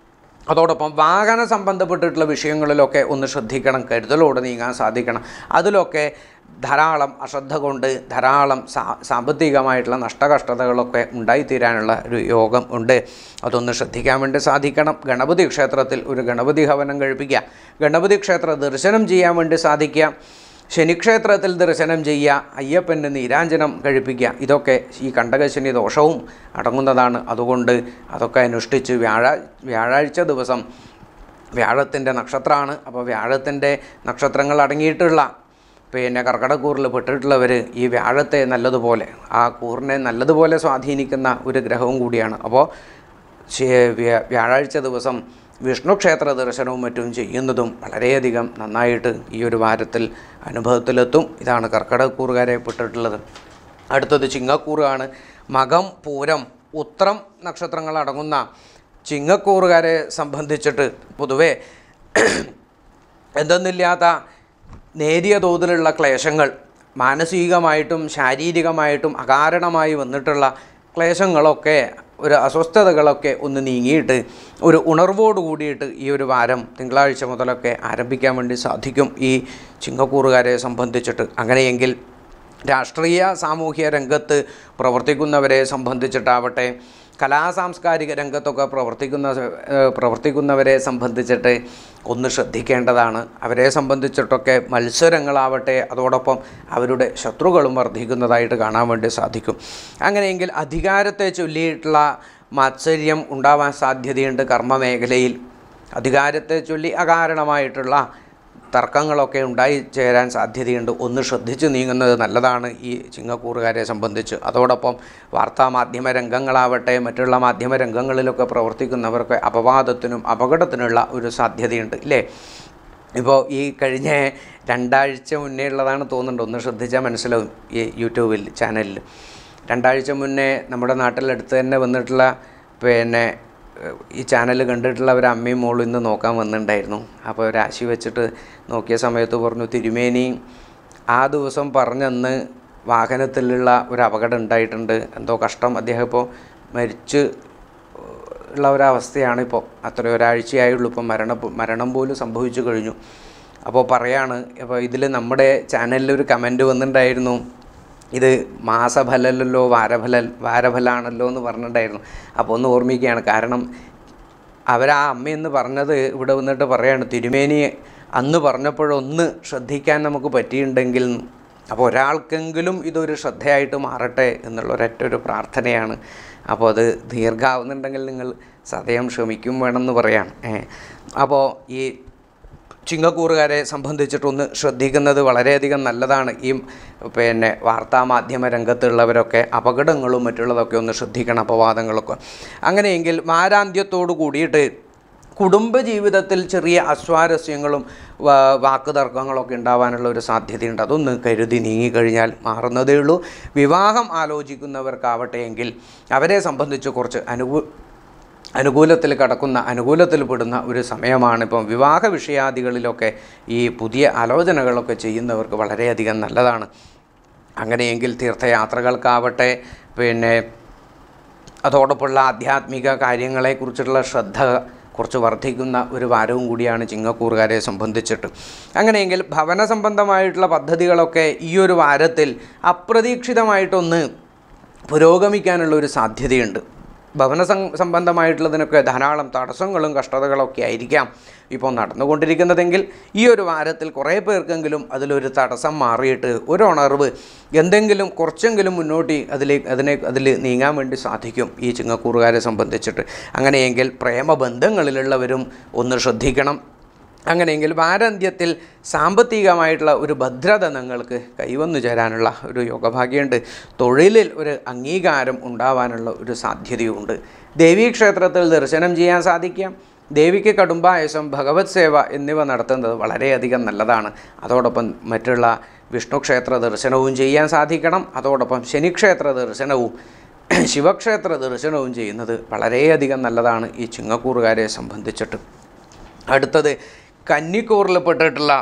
S1: അതോടൊപ്പം വാഹന സംബന്ധപ്പെട്ടിട്ടുള്ള വിഷയങ്ങളിലൊക്കെ ഒന്ന് ശ്രദ്ധിക്കണം കരുതലോടെ നീങ്ങാൻ സാധിക്കണം അതിലൊക്കെ ധാരാളം അശ്രദ്ധ കൊണ്ട് ധാരാളം സാ സാമ്പത്തികമായിട്ടുള്ള നഷ്ടകഷ്ടതകളൊക്കെ ഉണ്ടായിത്തീരാനുള്ള ഒരു യോഗം ഉണ്ട് അതൊന്ന് ശ്രദ്ധിക്കാൻ വേണ്ടി സാധിക്കണം ഗണപതി ക്ഷേത്രത്തിൽ ഒരു ഗണപതി ഹവനം കഴിപ്പിക്കുക ഗണപതി ക്ഷേത്ര ദർശനം ചെയ്യാൻ വേണ്ടി സാധിക്കുക ശനിക്ഷേത്രത്തിൽ ദർശനം ചെയ്യുക അയ്യപ്പന് നീരാഞ്ജനം കഴിപ്പിക്കുക ഇതൊക്കെ ഈ കണ്ടകശനി ദോഷവും അടങ്ങുന്നതാണ് അതുകൊണ്ട് അതൊക്കെ അനുഷ്ഠിച്ച് വ്യാഴ വ്യാഴാഴ്ച ദിവസം വ്യാഴത്തിൻ്റെ നക്ഷത്രമാണ് അപ്പോൾ വ്യാഴത്തിൻ്റെ നക്ഷത്രങ്ങൾ അടങ്ങിയിട്ടുള്ള പിന്നെ കർക്കടക്കൂറിൽ പെട്ടിട്ടുള്ളവർ ഈ വ്യാഴത്തെ നല്ലതുപോലെ ആ കൂറിനെ നല്ലതുപോലെ സ്വാധീനിക്കുന്ന ഒരു ഗ്രഹവും കൂടിയാണ് അപ്പോൾ ശേ- വ്യ- വ്യാഴാഴ്ച ദിവസം വിഷ്ണു ക്ഷേത്ര ദർശനവും മറ്റും ചെയ്യുന്നതും വളരെയധികം നന്നായിട്ട് ഈ ഒരു വാരത്തിൽ അനുഭവത്തിലെത്തും ഇതാണ് കർക്കിടകക്കൂറുകാരെ പെട്ടിട്ടുള്ളത് അടുത്തത് ചിങ്ങക്കൂറാണ് മകം പൂരം ഉത്രം നക്ഷത്രങ്ങൾ അടങ്ങുന്ന ചിങ്ങക്കൂറുകാരെ സംബന്ധിച്ചിട്ട് പൊതുവേ എന്തെന്നില്ലാത്ത നേരിയ തോതിലുള്ള ക്ലേശങ്ങൾ മാനസികമായിട്ടും ശാരീരികമായിട്ടും അകാരണമായി വന്നിട്ടുള്ള ക്ലേശങ്ങളൊക്കെ ഒരു അസ്വസ്ഥതകളൊക്കെ ഒന്ന് നീങ്ങിയിട്ട് ഒരു ഉണർവോട് കൂടിയിട്ട് ഈ ഒരു വാരം തിങ്കളാഴ്ച മുതലൊക്കെ ആരംഭിക്കാൻ വേണ്ടി സാധിക്കും ഈ ചിങ്ങക്കൂറുകാരെ സംബന്ധിച്ചിട്ട് അങ്ങനെയെങ്കിൽ രാഷ്ട്രീയ സാമൂഹ്യ രംഗത്ത് പ്രവർത്തിക്കുന്നവരെ സംബന്ധിച്ചിട്ടാവട്ടെ കലാസാംസ്കാരിക രംഗത്തൊക്കെ പ്രവർത്തിക്കുന്ന ഏഹ് പ്രവർത്തിക്കുന്നവരെ സംബന്ധിച്ചിട്ട് ഒന്ന് ശ്രദ്ധിക്കേണ്ടതാണ് അവരെ സംബന്ധിച്ചിട്ടൊക്കെ മത്സരങ്ങളാവട്ടെ അതോടൊപ്പം അവരുടെ ശത്രുക്കളും വർദ്ധിക്കുന്നതായിട്ട് കാണാൻ വേണ്ടി സാധിക്കും അങ്ങനെയെങ്കിൽ അധികാരത്തെ ചൊല്ലിയിട്ടുള്ള മാത്സര്യം ഉണ്ടാവാൻ സാധ്യതയുണ്ട് കർമ്മമേഖലയിൽ അധികാരത്തെ ചൊല്ലി അകാരണമായിട്ടുള്ള തർക്കങ്ങളൊക്കെ ഉണ്ടായി ചേരാൻ സാധ്യതയുണ്ട് ഒന്ന് ശ്രദ്ധിച്ച് നീങ്ങുന്നത് നല്ലതാണ് ഈ ചിങ്ങക്കൂറുകാരെ സംബന്ധിച്ച് അതോടൊപ്പം വാർത്താമാധ്യമ രംഗങ്ങളാവട്ടെ മറ്റുള്ള മാധ്യമ രംഗങ്ങളിലൊക്കെ പ്രവർത്തിക്കുന്നവർക്ക് അപവാദത്തിനും അപകടത്തിനുള്ള ഒരു സാധ്യതയുണ്ട് ഇല്ലേ ഇപ്പോൾ ഈ കഴിഞ്ഞ രണ്ടാഴ്ച മുന്നേ ഉള്ളതാണ് തോന്നുന്നുണ്ട് ഒന്ന് ശ്രദ്ധിച്ചാൽ മനസ്സിലാവും ഈ യൂട്യൂബിൽ ചാനലിൽ രണ്ടാഴ്ച മുന്നേ നമ്മുടെ നാട്ടിലടുത്ത് തന്നെ വന്നിട്ടുള്ള പിന്നെ ഏഹ്, ഈ ചാനൽ കണ്ടിട്ടുള്ള ഒരു അമ്മയും മോളും ഇന്ന് നോക്കാൻ വന്നിട്ടുണ്ടായിരുന്നു അപ്പോൾ രാശി വെച്ചിട്ട് നോക്കിയ സമയത്ത് പറഞ്ഞു തിരുമേനി ആ ദിവസം പറഞ്ഞന്ന് വാഹനത്തിലുള്ള ഒരു അപകടം ഉണ്ടായിട്ടുണ്ട് എന്തോ കഷ്ടം അദ്ദേഹം ഇപ്പോൾ മരിച്ച് ഉള്ള ഒരവസ്ഥയാണ് ഇപ്പോൾ അത്ര ഒരാഴ്ചയായുള്ളൂ ഇപ്പോൾ മരണ മരണം പോലും സംഭവിച്ചു കഴിഞ്ഞു അപ്പോൾ പറയാണ് അപ്പോൾ ഇതിൽ നമ്മുടെ ചാനലിൽ ഒരു കമൻറ്റ് വന്നിട്ടുണ്ടായിരുന്നു ഇത് മാസഫലല്ലോ വാരഫല വാരഫലാണല്ലോ എന്ന് പറഞ്ഞിട്ടുണ്ടായിരുന്നു അപ്പോൾ ഒന്ന് ഓർമ്മിക്കുകയാണ് കാരണം അവരാ അമ്മയെന്ന് പറഞ്ഞത് ഇവിടെ വന്നിട്ട് പറയാണ് തിരുമേനി അന്ന് പറഞ്ഞപ്പോഴൊന്ന് ശ്രദ്ധിക്കാൻ നമുക്ക് പറ്റിയിട്ടുണ്ടെങ്കിൽ അപ്പോൾ ഒരാൾക്കെങ്കിലും ഇതൊരു ശ്രദ്ധയായിട്ട് മാറട്ടെ എന്നുള്ള ഒരൊറ്റ ഒരു പ്രാർത്ഥനയാണ് അപ്പോൾ അത് ദീർഘാവുന്നുണ്ടെങ്കിൽ നിങ്ങൾ സദയം ക്ഷമിക്കും വേണമെന്ന് പറയാം ഏ അപ്പോൾ ഈ ചിങ്ങക്കൂറുകാരെ സംബന്ധിച്ചിട്ടൊന്ന് ശ്രദ്ധിക്കുന്നത് വളരെയധികം നല്ലതാണ് ഈ പിന്നെ വാർത്താമാധ്യമ രംഗത്തുള്ളവരൊക്കെ അപകടങ്ങളും മറ്റുള്ളതൊക്കെ ഒന്ന് ശ്രദ്ധിക്കണം അപവാദങ്ങളൊക്കെ അങ്ങനെയെങ്കിൽ വാരാന്ത്യത്തോടു കൂടിയിട്ട് കുടുംബജീവിതത്തിൽ ചെറിയ അസ്വാരസ്യങ്ങളും വാ- വാക്കുതർക്കങ്ങളൊക്കെ ഉണ്ടാവാനുള്ള ഒരു സാധ്യതയുണ്ട് അതൊന്ന് കരുതി നീങ്ങിക്കഴിഞ്ഞാൽ മാറുന്നതേ ഉള്ളൂ വിവാഹം ആലോചിക്കുന്നവർക്കാവട്ടെ എങ്കിൽ അവരെ സംബന്ധിച്ച് കുറച്ച് അനുകൂ അനുകൂലത്തിൽ കടക്കുന്ന അനുകൂലത്തിൽ പെടുന്ന ഒരു സമയമാണ് ഇപ്പം വിവാഹ വിഷയാദികളിലൊക്കെ ഈ പുതിയ ആലോചനകളൊക്കെ ചെയ്യുന്നവർക്ക് വളരെയധികം നല്ലതാണ് അങ്ങനെയെങ്കിൽ തീർത്ഥയാത്രകൾക്കാവട്ടെ പിന്നെ അതോടൊപ്പമുള്ള ആധ്യാത്മിക കാര്യങ്ങളെക്കുറിച്ചുള്ള ശ്രദ്ധ കുറച്ച് വർദ്ധിക്കുന്ന ഒരു വാരവും കൂടിയാണ് ചിങ്ങക്കൂറുകാരെ സംബന്ധിച്ചിട്ട് അങ്ങനെയെങ്കിൽ ഭവന സംബന്ധമായിട്ടുള്ള പദ്ധതികളൊക്കെ ഈ ഒരു വാരത്തിൽ അപ്രതീക്ഷിതമായിട്ടൊന്ന് പുരോഗമിക്കാനുള്ള ഒരു സാധ്യതയുണ്ട് ഭവന സം സംബന്ധമായിട്ടുള്ളതിനൊക്കെ ധാരാളം തടസ്സങ്ങളും കഷ്ടതകളൊക്കെ ആയിരിക്കാം ഇപ്പോൾ നടന്നുകൊണ്ടിരിക്കുന്നതെങ്കിൽ ഈ ഒരു വാരത്തിൽ കുറേ പേർക്കെങ്കിലും അതിലൊരു തടസ്സം മാറിയിട്ട് ഒരു ഉണർവ് എന്തെങ്കിലും കുറച്ചെങ്കിലും മുന്നോട്ട് അതിലേക്ക് അതിനെ അതിൽ നീങ്ങാൻ വേണ്ടി സാധിക്കും ഈ ചിങ്ങക്കൂറുകാരെ സംബന്ധിച്ചിട്ട് അങ്ങനെയെങ്കിൽ പ്രേമബന്ധങ്ങളിലുള്ളവരും ഒന്ന് ശ്രദ്ധിക്കണം അങ്ങനെയെങ്കിൽ വാരാന്ത്യത്തിൽ സാമ്പത്തികമായിട്ടുള്ള ഒരു ഭദ്രത നിങ്ങൾക്ക് കൈവന്നു ചേരാനുള്ള ഒരു യോഗഭാഗ്യമുണ്ട് തൊഴിലിൽ ഒരു അംഗീകാരം ഉണ്ടാവാനുള്ള ഒരു സാധ്യതയുമുണ്ട് ദേവീക്ഷേത്രത്തിൽ ദർശനം ചെയ്യാൻ സാധിക്കാം ദേവിക്ക് കടുംബായസം ഭഗവത് സേവ എന്നിവ നടത്തുന്നത് വളരെയധികം നല്ലതാണ് അതോടൊപ്പം മറ്റുള്ള വിഷ്ണു ക്ഷേത്ര ദർശനവും ചെയ്യാൻ സാധിക്കണം അതോടൊപ്പം ശനിക്ഷേത്ര ദർശനവും ശിവക്ഷേത്ര ദർശനവും ചെയ്യുന്നത് വളരെയധികം നല്ലതാണ് ഈ ചിങ്ങക്കൂറുകാരെ സംബന്ധിച്ചിട്ട് അടുത്തത് കന്നിക്കൂറിൽ പെട്ടിട്ടുള്ള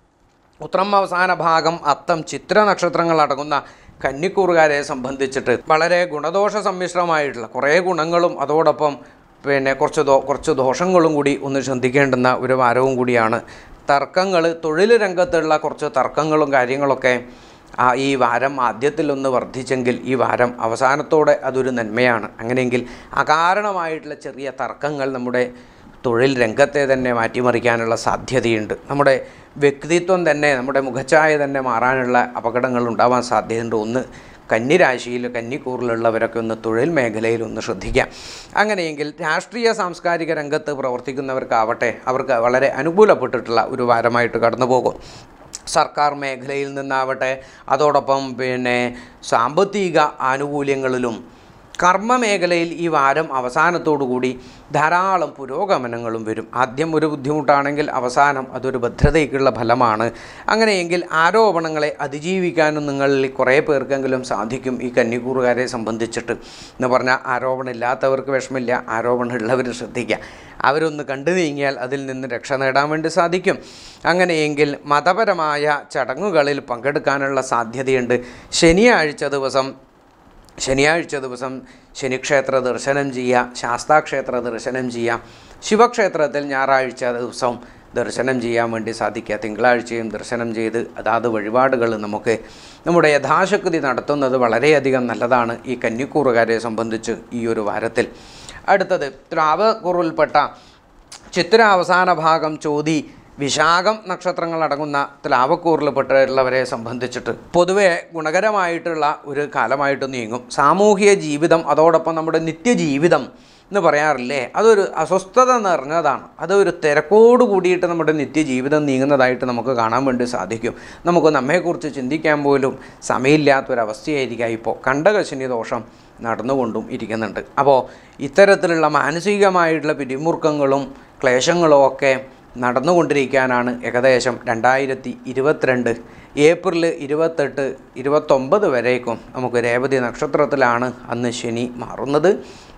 S1: ഉത്രം അവസാന ഭാഗം അത്തം ചിത്ര നക്ഷത്രങ്ങൾ അടങ്ങുന്ന കന്നിക്കൂറുകാരെ സംബന്ധിച്ചിട്ട് വളരെ ഗുണദോഷ സമ്മിശ്രമായിട്ടുള്ള കുറേ ഗുണങ്ങളും അതോടൊപ്പം പിന്നെ കുറച്ച് ദോ കുറച്ച് ദോഷങ്ങളും കൂടി ഒന്ന് ചിന്തിക്കേണ്ടുന്ന ഒരു വാരവും കൂടിയാണ് തർക്കങ്ങൾ തൊഴിൽ രംഗത്തുള്ള കുറച്ച് തർക്കങ്ങളും കാര്യങ്ങളൊക്കെ ആ ഈ വാരം ആദ്യത്തിലൊന്ന് വർദ്ധിച്ചെങ്കിൽ ഈ വാരം അവസാനത്തോടെ അതൊരു നന്മയാണ് അങ്ങനെയെങ്കിൽ അകാരണമായിട്ടുള്ള ചെറിയ തർക്കങ്ങൾ നമ്മുടെ തൊഴിൽ രംഗത്തെ തന്നെ മാറ്റിമറിക്കാനുള്ള സാധ്യതയുണ്ട് നമ്മുടെ വ്യക്തിത്വം തന്നെ നമ്മുടെ മുഖച്ഛായ തന്നെ മാറാനുള്ള അപകടങ്ങൾ ഉണ്ടാവാൻ സാധ്യതയുണ്ട് ഒന്ന് കന്നിരാശിയിൽ കന്നിക്കൂറിലുള്ളവരൊക്കെ ഒന്ന് തൊഴിൽ മേഖലയിൽ ഒന്ന് ശ്രദ്ധിക്കാം അങ്ങനെയെങ്കിൽ രാഷ്ട്രീയ സാംസ്കാരിക രംഗത്ത് പ്രവർത്തിക്കുന്നവർക്കാവട്ടെ അവർക്ക് വളരെ അനുകൂലപ്പെട്ടിട്ടുള്ള ഒരു വാരമായിട്ട് കടന്നു പോകും സർക്കാർ മേഖലയിൽ നിന്നാവട്ടെ അതോടൊപ്പം പിന്നെ സാമ്പത്തിക ആനുകൂല്യങ്ങളിലും കർമ്മ മേഖലയിൽ ഈ വാരം അവസാനത്തോടു കൂടി ധാരാളം പുരോഗമനങ്ങളും വരും ആദ്യം ഒരു ബുദ്ധിമുട്ടാണെങ്കിൽ അവസാനം അതൊരു ഭദ്രതയ്ക്കുള്ള ഫലമാണ് അങ്ങനെയെങ്കിൽ ആരോപണങ്ങളെ അതിജീവിക്കാനും നിങ്ങളിൽ കുറേ പേർക്കെങ്കിലും സാധിക്കും ഈ കന്നിക്കൂറുകാരെ സംബന്ധിച്ചിട്ട് എന്ന് പറഞ്ഞാൽ ആരോപണം ഇല്ലാത്തവർക്ക് വിഷമില്ല ആരോപണം ഉള്ളവർ ശ്രദ്ധിക്കുക അവരൊന്ന് കണ്ടു നീങ്ങിയാൽ അതിൽ നിന്ന് രക്ഷ നേടാൻ വേണ്ടി സാധിക്കും അങ്ങനെയെങ്കിൽ മതപരമായ ചടങ്ങുകളിൽ പങ്കെടുക്കാനുള്ള സാധ്യതയുണ്ട് ശനിയാഴ്ച ദിവസം ശനിയാഴ്ച ദിവസം ശനിക്ഷേത്ര ദർശനം ചെയ്യുക ശാസ്താക്ഷേത്ര ദർശനം ചെയ്യുക ശിവക്ഷേത്രത്തിൽ ഞായറാഴ്ച ദിവസം ദർശനം ചെയ്യാൻ വേണ്ടി സാധിക്കുക തിങ്കളാഴ്ചയും ദർശനം ചെയ്ത് അതാത് വഴിപാടുകൾ നമുക്ക് നമ്മുടെ യഥാശക്തി നടത്തുന്നത് വളരെയധികം നല്ലതാണ് ഈ കന്നിക്കൂറുകാരെ സംബന്ധിച്ച് ഈ ഒരു വാരത്തിൽ അടുത്തത് ത്രാവക്കൂറിൽപ്പെട്ട ചിത്ര അവസാന ഭാഗം ചോതി വിശാഖം നക്ഷത്രങ്ങൾ അടങ്ങുന്ന ത്ലാവക്കൂറിൽപ്പെട്ടുള്ളവരെ സംബന്ധിച്ചിട്ട് പൊതുവെ ഗുണകരമായിട്ടുള്ള ഒരു കാലമായിട്ട് നീങ്ങും സാമൂഹിക ജീവിതം അതോടൊപ്പം നമ്മുടെ നിത്യജീവിതം എന്ന് പറയാറില്ലേ അതൊരു അസ്വസ്ഥത നിറഞ്ഞതാണ് അതൊരു തിരക്കോട് കൂടിയിട്ട് നമ്മുടെ നിത്യജീവിതം നീങ്ങുന്നതായിട്ട് നമുക്ക് കാണാൻ വേണ്ടി സാധിക്കും നമുക്ക് നമ്മെക്കുറിച്ച് ചിന്തിക്കാൻ പോലും സമയമില്ലാത്തൊരവസ്ഥയായിരിക്കാം ഇപ്പോൾ കണ്ടകശനി ദോഷം നടന്നുകൊണ്ടും ഇരിക്കുന്നുണ്ട് അപ്പോൾ ഇത്തരത്തിലുള്ള മാനസികമായിട്ടുള്ള പിരിമുറുക്കങ്ങളും ക്ലേശങ്ങളും ഒക്കെ നടന്നുകൊണ്ടിരിക്കാനാണ് ഏകദേശം രണ്ടായിരത്തി ഇരുപത്തിരണ്ട് ഏപ്രിൽ ഇരുപത്തെട്ട് ഇരുപത്തൊമ്പത് വരേക്കും നമുക്ക് രേവതി നക്ഷത്രത്തിലാണ് അന്ന് ശനി മാറുന്നത്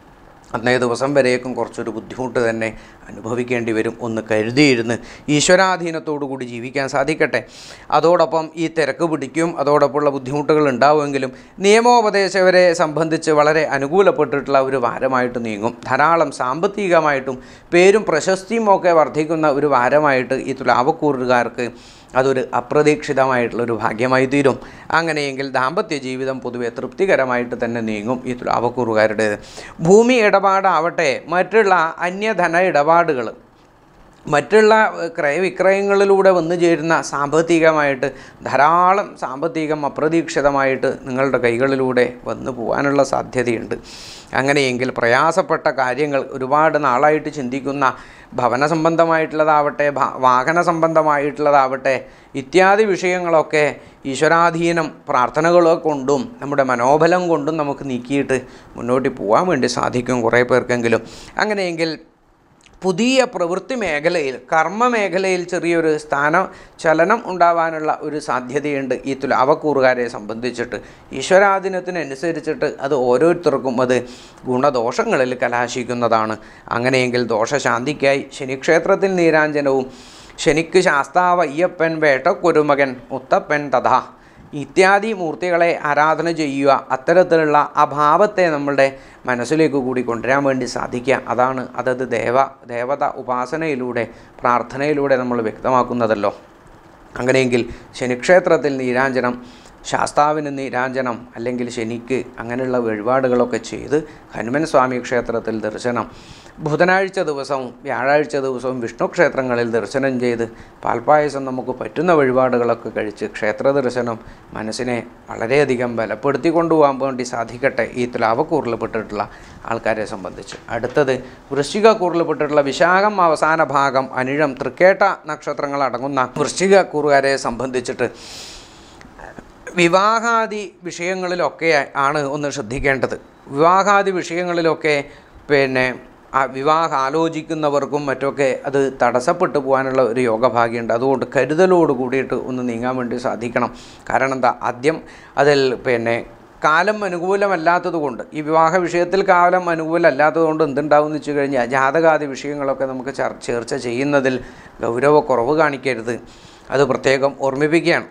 S1: അന്നേ ദിവസം വരേക്കും കുറച്ചൊരു ബുദ്ധിമുട്ട് തന്നെ അനുഭവിക്കേണ്ടി വരും ഒന്ന് കരുതിയിരുന്ന് ഈശ്വരാധീനത്തോടു കൂടി ജീവിക്കാൻ സാധിക്കട്ടെ അതോടൊപ്പം ഈ തിരക്ക് പിടിക്കും അതോടൊപ്പമുള്ള ബുദ്ധിമുട്ടുകൾ ഉണ്ടാവുമെങ്കിലും നിയമോപദേശകരെ സംബന്ധിച്ച് വളരെ അനുകൂലപ്പെട്ടിട്ടുള്ള ഒരു വാരമായിട്ട് നീങ്ങും ധാരാളം സാമ്പത്തികമായിട്ടും പേരും പ്രശസ്തിയും ഒക്കെ വർദ്ധിക്കുന്ന ഒരു വാരമായിട്ട് ഈ തുലാവക്കൂറുകാർക്ക് അതൊരു അപ്രതീക്ഷിതമായിട്ടുള്ളൊരു ഭാഗ്യമായി തീരും അങ്ങനെയെങ്കിൽ ദാമ്പത്യ ജീവിതം പൊതുവെ തൃപ്തികരമായിട്ട് തന്നെ നീങ്ങും ഈ തുലാവക്കൂറുകാരുടേത് ഭൂമി ഇടപാടാവട്ടെ മറ്റുള്ള അന്യധന ഇടപാടുകൾ മറ്റുള്ള ഏഹ്, ക്രയവിക്രയങ്ങളിലൂടെ വന്നു ചേരുന്ന സാമ്പത്തികമായിട്ട് ധാരാളം സാമ്പത്തികം അപ്രതീക്ഷിതമായിട്ട് നിങ്ങളുടെ കൈകളിലൂടെ വന്നു പോകാനുള്ള സാധ്യതയുണ്ട് അങ്ങനെയെങ്കിൽ പ്രയാസപ്പെട്ട കാര്യങ്ങൾ ഒരുപാട് നാളായിട്ട് ചിന്തിക്കുന്ന ഭവന സംബന്ധമായിട്ടുള്ളതാവട്ടെ ഭ- വാഹന സംബന്ധമായിട്ടുള്ളതാവട്ടെ ഇത്യാദി വിഷയങ്ങളൊക്കെ ഈശ്വരാധീനം പ്രാർത്ഥനകൾ കൊണ്ടും നമ്മുടെ മനോബലം കൊണ്ടും നമുക്ക് നീക്കിയിട്ട് മുന്നോട്ട് പോകാൻ വേണ്ടി സാധിക്കും കുറേ പേർക്കെങ്കിലും അങ്ങനെയെങ്കിൽ പുതിയ പ്രവൃത്തി മേഖലയിൽ കർമ്മ മേഖലയിൽ ചെറിയൊരു സ്ഥാന ചലനം ഉണ്ടാവാനുള്ള ഒരു സാധ്യതയുണ്ട് ഈ തുലാവക്കൂറുകാരെ സംബന്ധിച്ചിട്ട് ഈശ്വരാധീനത്തിനനുസരിച്ചിട്ട് അത് ഓരോരുത്തർക്കും അത് ഗുണദോഷങ്ങളിൽ കലാശിക്കുന്നതാണ് അങ്ങനെയെങ്കിൽ ദോഷശാന്തിക്കായി ശനിക്ഷേത്രത്തിൽ നീരാഞ്ജനവും ശനിക്ക് ശാസ്താവ് അയ്യപ്പൻ വേട്ടക്കുരുമകൻ മുത്തപ്പൻ തഥാ ഇത്യാദി മൂർത്തികളെ ആരാധന ചെയ്യുക അത്തരത്തിലുള്ള അഭാവത്തെ നമ്മളുടെ മനസ്സിലേക്ക് കൂടി കൊണ്ടുവരാൻ വേണ്ടി സാധിക്കുക അതാണ് അതത് ദേവ ദേവത ഉപാസനയിലൂടെ പ്രാർത്ഥനയിലൂടെ നമ്മൾ വ്യക്തമാക്കുന്നതല്ലോ അങ്ങനെയെങ്കിൽ ശനിക്ഷേത്രത്തിൽ നീരാഞ്ജനം ശാസ്താവിന് നീരാഞ്ജനം അല്ലെങ്കിൽ ശനിക്ക് അങ്ങനെയുള്ള വഴിപാടുകളൊക്കെ ചെയ്ത് ഹനുമൻ സ്വാമി ക്ഷേത്രത്തിൽ ദർശനം ബുധനാഴ്ച ദിവസവും വ്യാഴാഴ്ച ദിവസവും വിഷ്ണു ക്ഷേത്രങ്ങളിൽ ദർശനം ചെയ്ത് പാൽപ്പായസം നമുക്ക് പറ്റുന്ന വഴിപാടുകളൊക്കെ കഴിച്ച് ക്ഷേത്ര ദർശനം മനസ്സിനെ വളരെയധികം ബലപ്പെടുത്തി കൊണ്ടുപോകാൻ വേണ്ടി സാധിക്കട്ടെ ഈ തുലാവക്കൂറിൽപ്പെട്ടിട്ടുള്ള ആൾക്കാരെ സംബന്ധിച്ച് അടുത്തത് വൃശ്ചിക കൂറിൽപ്പെട്ടിട്ടുള്ള വിശാഖം അവസാന ഭാഗം അനിഴം തൃക്കേട്ട നക്ഷത്രങ്ങൾ അടങ്ങുന്ന വൃശ്ചിക കൂറുകാരെ സംബന്ധിച്ചിട്ട് വിവാഹാദി വിഷയങ്ങളിലൊക്കെ ആണ് ഒന്ന് ശ്രദ്ധിക്കേണ്ടത് വിവാഹാദി വിഷയങ്ങളിലൊക്കെ പിന്നെ ആ വിവാഹം ആലോചിക്കുന്നവർക്കും മറ്റൊക്കെ അത് തടസ്സപ്പെട്ടു പോകാനുള്ള ഒരു യോഗഭാഗ്യമുണ്ട് അതുകൊണ്ട് കരുതലോട് കൂടിയിട്ട് ഒന്ന് നീങ്ങാൻ വേണ്ടി സാധിക്കണം കാരണം എന്താ ആദ്യം അതിൽ പിന്നെ കാലം അനുകൂലമല്ലാത്തത് കൊണ്ട് ഈ വിവാഹ വിഷയത്തിൽ കാലം അനുകൂലമല്ലാത്തത് കൊണ്ട് എന്തുണ്ടാവും എന്ന് വെച്ച് കഴിഞ്ഞാൽ ജാതകാദി വിഷയങ്ങളൊക്കെ നമുക്ക് ചർ ചർച്ച ചെയ്യുന്നതിൽ ഗൗരവക്കുറവ് കാണിക്കരുത് അത് പ്രത്യേകം ഓർമ്മിപ്പിക്കുകയാണ്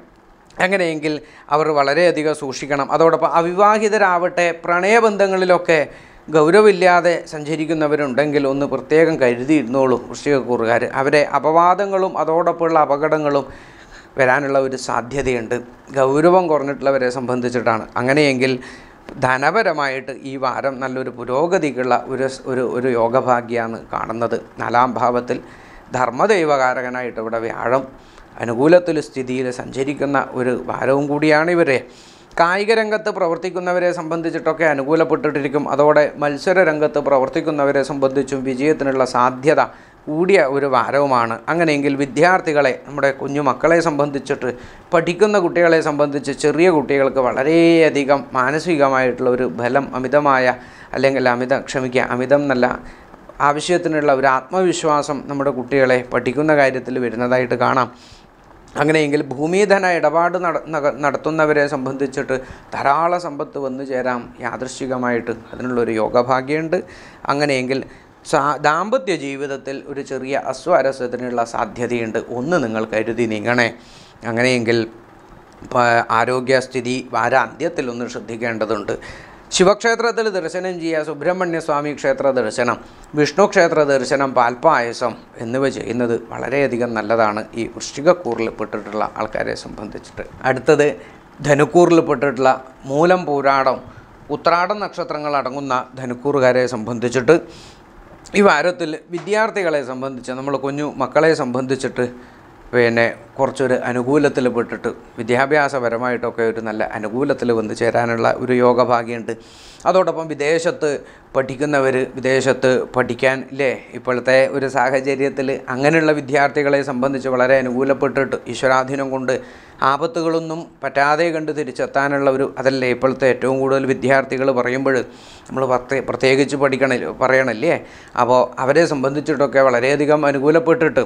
S1: അങ്ങനെയെങ്കിൽ അവർ വളരെയധികം സൂക്ഷിക്കണം അതോടൊപ്പം അവിവാഹിതരാവട്ടെ പ്രണയബന്ധങ്ങളിലൊക്കെ ഗൗരവമില്ലാതെ സഞ്ചരിക്കുന്നവരുണ്ടെങ്കിൽ ഒന്ന് പ്രത്യേകം കരുതിയിരുന്നോളൂ വൃശ്ചികക്കൂറുകാർ അവരെ അപവാദങ്ങളും അതോടൊപ്പമുള്ള അപകടങ്ങളും വരാനുള്ള ഒരു സാധ്യതയുണ്ട് ഗൗരവം കുറഞ്ഞിട്ടുള്ളവരെ സംബന്ധിച്ചിട്ടാണ് അങ്ങനെയെങ്കിൽ ധനപരമായിട്ട് ഈ വാരം നല്ലൊരു പുരോഗതിക്കുള്ള ഒരു സ്- ഒരു ഒരു യോഗഭാഗ്യമാണ് കാണുന്നത് നാലാം ഭാവത്തിൽ ധർമ്മദൈവകാരകനായിട്ട് ഇവിടെ വ്യാഴം അനുകൂലത്തിൽ സ്ഥിതിയിൽ സഞ്ചരിക്കുന്ന ഒരു വാരവും കൂടിയാണ് ഇവരെ കായിക രംഗത്ത് പ്രവർത്തിക്കുന്നവരെ സംബന്ധിച്ചിട്ടൊക്കെ അനുകൂലപ്പെട്ടിട്ടിരിക്കും അതോടെ മത്സര രംഗത്ത് പ്രവർത്തിക്കുന്നവരെ സംബന്ധിച്ചും വിജയത്തിനുള്ള സാധ്യത കൂടിയ ഒരു വാരവുമാണ് അങ്ങനെയെങ്കിൽ വിദ്യാർത്ഥികളെ നമ്മുടെ കുഞ്ഞു മക്കളെ സംബന്ധിച്ചിട്ട് പഠിക്കുന്ന കുട്ടികളെ സംബന്ധിച്ച് ചെറിയ കുട്ടികൾക്ക് വളരെയധികം മാനസികമായിട്ടുള്ള ഒരു ബലം അമിതമായ അല്ലെങ്കിൽ അമിത ക്ഷമിക്കുക അമിതം എന്നല്ല ആവശ്യത്തിനുള്ള ഒരു ആത്മവിശ്വാസം നമ്മുടെ കുട്ടികളെ പഠിക്കുന്ന കാര്യത്തിൽ വരുന്നതായിട്ട് കാണാം അങ്ങനെയെങ്കിൽ ഭൂമിധന ഇടപാട് നട നക- നടത്തുന്നവരെ സംബന്ധിച്ചിട്ട് ധാരാളം സമ്പത്ത് വന്നു ചേരാം യാദൃശ്ചികമായിട്ട് അതിനുള്ളൊരു യോഗഭാഗ്യമുണ്ട് അങ്ങനെയെങ്കിൽ സാ ദാമ്പത്യ ജീവിതത്തിൽ ഒരു ചെറിയ അസ്വാരസ്യത്തിനുള്ള സാധ്യതയുണ്ട് ഒന്ന് നിങ്ങൾ കരുതി നീങ്ങണേ അങ്ങനെയെങ്കിൽ പ- ആരോഗ്യസ്ഥിതി വാരാന്ത്യത്തിൽ ഒന്ന് ശ്രദ്ധിക്കേണ്ടതുണ്ട് ശിവക്ഷേത്രത്തിൽ ദർശനം ചെയ്യുക സുബ്രഹ്മണ്യ സ്വാമി ക്ഷേത്ര ദർശനം വിഷ്ണു ക്ഷേത്ര ദർശനം പാൽപ്പായസം എന്നിവ ചെയ്യുന്നത് വളരെയധികം നല്ലതാണ് ഈ വൃശ്ചികക്കൂറിൽ പെട്ടിട്ടുള്ള ആൾക്കാരെ സംബന്ധിച്ചിട്ട് അടുത്തത് ധനുക്കൂറിൽ പെട്ടിട്ടുള്ള മൂലം പൂരാടം ഉത്രാടം നക്ഷത്രങ്ങൾ അടങ്ങുന്ന ധനുക്കൂറുകാരെ സംബന്ധിച്ചിട്ട് ഈ വാരത്തിൽ വിദ്യാർത്ഥികളെ സംബന്ധിച്ച് നമ്മൾ കുഞ്ഞു മക്കളെ സംബന്ധിച്ചിട്ട് പിന്നെ കുറച്ചൊരു അനുകൂലത്തിൽ പെട്ടിട്ട് വിദ്യാഭ്യാസപരമായിട്ടൊക്കെ ഒരു നല്ല അനുകൂലത്തിൽ വന്നു ചേരാനുള്ള ഒരു യോഗഭാഗ്യമുണ്ട് അതോടൊപ്പം വിദേശത്ത് പഠിക്കുന്നവർ വിദേശത്ത് പഠിക്കാൻ ഇല്ലേ ഇപ്പോഴത്തെ ഒരു സാഹചര്യത്തിൽ അങ്ങനെയുള്ള വിദ്യാർത്ഥികളെ സംബന്ധിച്ച് വളരെ അനുകൂലപ്പെട്ടിട്ട് ഈശ്വരാധീനം കൊണ്ട് ആപത്തുകളൊന്നും പറ്റാതെ കണ്ട് തിരിച്ചെത്താനുള്ള ഒരു അതല്ലേ ഇപ്പോഴത്തെ ഏറ്റവും കൂടുതൽ വിദ്യാർത്ഥികൾ പറയുമ്പോൾ നമ്മൾ പ്രത്യേ പ്രത്യേകിച്ച് പഠിക്കണ പറയണല്ലേ അപ്പോൾ അവരെ സംബന്ധിച്ചിട്ടൊക്കെ വളരെയധികം അനുകൂലപ്പെട്ടിട്ട്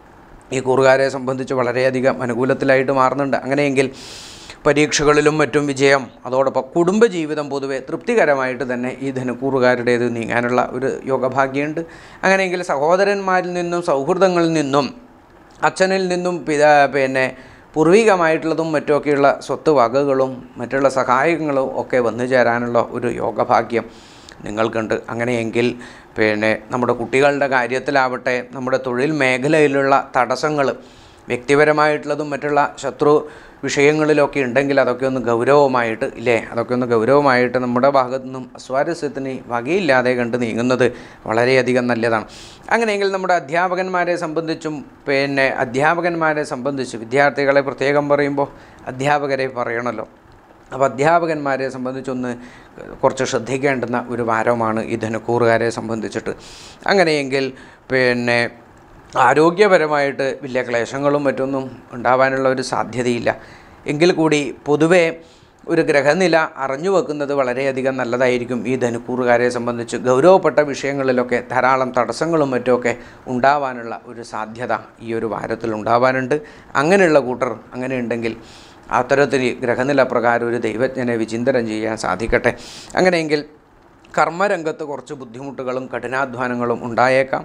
S1: ഈ കൂറുകാരെ സംബന്ധിച്ച് വളരെയധികം അനുകൂലത്തിലായിട്ട് മാറുന്നുണ്ട് അങ്ങനെയെങ്കിൽ പരീക്ഷകളിലും മറ്റും വിജയം അതോടൊപ്പം കുടുംബജീവിതം പൊതുവെ തൃപ്തികരമായിട്ട് തന്നെ ഈ ധനുക്കൂറുകാരുടേത് നീങ്ങാനുള്ള ഒരു യോഗഭാഗ്യമുണ്ട് അങ്ങനെയെങ്കിൽ സഹോദരന്മാരിൽ നിന്നും സൗഹൃദങ്ങളിൽ നിന്നും അച്ഛനിൽ നിന്നും പിതാ പിന്നെ പൂർവികമായിട്ടുള്ളതും മറ്റുമൊക്കെയുള്ള സ്വത്ത് വകകളും മറ്റുള്ള സഹായങ്ങളും ഒക്കെ വന്നു ചേരാനുള്ള ഒരു യോഗഭാഗ്യം നിങ്ങൾക്കുണ്ട് അങ്ങനെയെങ്കിൽ പിന്നെ നമ്മുടെ കുട്ടികളുടെ കാര്യത്തിലാവട്ടെ നമ്മുടെ തൊഴിൽ മേഖലയിലുള്ള തടസ്സങ്ങൾ വ്യക്തിപരമായിട്ടുള്ളതും മറ്റുള്ള ശത്രു വിഷയങ്ങളിലൊക്കെ ഉണ്ടെങ്കിൽ അതൊക്കെ ഒന്ന് ഗൗരവമായിട്ട് ഇല്ലേ അതൊക്കെ ഒന്ന് ഗൗരവമായിട്ട് നമ്മുടെ ഭാഗത്തു നിന്നും അസ്വാരസ്യത്തിന് വകയില്ലാതെ കണ്ട് നീങ്ങുന്നത് വളരെയധികം നല്ലതാണ് അങ്ങനെയെങ്കിൽ നമ്മുടെ അധ്യാപകന്മാരെ സംബന്ധിച്ചും പിന്നെ അധ്യാപകന്മാരെ സംബന്ധിച്ച് വിദ്യാർത്ഥികളെ പ്രത്യേകം പറയുമ്പോൾ അധ്യാപകരെ പറയണമല്ലോ അപ്പോൾ അധ്യാപകന്മാരെ സംബന്ധിച്ചൊന്ന് കുറച്ച് ശ്രദ്ധിക്കേണ്ടുന്ന ഒരു വാരമാണ് ഈ ധനുക്കൂറുകാരെ സംബന്ധിച്ചിട്ട് അങ്ങനെയെങ്കിൽ പിന്നെ ആരോഗ്യപരമായിട്ട് വലിയ ക്ലേശങ്ങളും മറ്റൊന്നും ഉണ്ടാവാനുള്ള ഒരു സാധ്യതയില്ല എങ്കിൽ കൂടി പൊതുവേ ഒരു ഗ്രഹനില അറിഞ്ഞു വെക്കുന്നത് വളരെയധികം നല്ലതായിരിക്കും ഈ ധനുക്കൂറുകാരെ സംബന്ധിച്ച് ഗൗരവപ്പെട്ട വിഷയങ്ങളിലൊക്കെ ധാരാളം തടസ്സങ്ങളും മറ്റുമൊക്കെ ഉണ്ടാവാനുള്ള ഒരു സാധ്യത ഈ ഒരു വാരത്തിൽ ഉണ്ടാവാനുണ്ട് അങ്ങനെയുള്ള കൂട്ടർ അങ്ങനെ ഉണ്ടെങ്കിൽ അത്തരത്തിൽ ഗ്രഹനില പ്രകാരം ഒരു ദൈവജ്ഞനെ വിചിന്തനം ചെയ്യാൻ സാധിക്കട്ടെ അങ്ങനെയെങ്കിൽ കർമ്മരംഗത്ത് കുറച്ച് ബുദ്ധിമുട്ടുകളും കഠിനാധ്വാനങ്ങളും ഉണ്ടായേക്കാം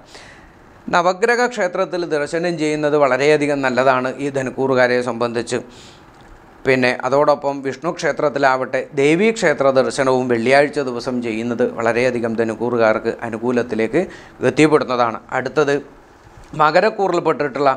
S1: നവഗ്രഹ ക്ഷേത്രത്തിൽ ദർശനം ചെയ്യുന്നത് വളരെയധികം നല്ലതാണ് ഈ ധനുക്കൂറുകാരെ സംബന്ധിച്ച് പിന്നെ അതോടൊപ്പം വിഷ്ണു ക്ഷേത്രത്തിലാവട്ടെ ദേവീ ക്ഷേത്ര ദർശനവും വെള്ളിയാഴ്ച ദിവസം ചെയ്യുന്നത് വളരെയധികം ധനുക്കൂറുകാർക്ക് അനുകൂലത്തിലേക്ക് എത്തിപ്പെടുന്നതാണ് അടുത്തത് മകരക്കൂറിൽപ്പെട്ടിട്ടുള്ള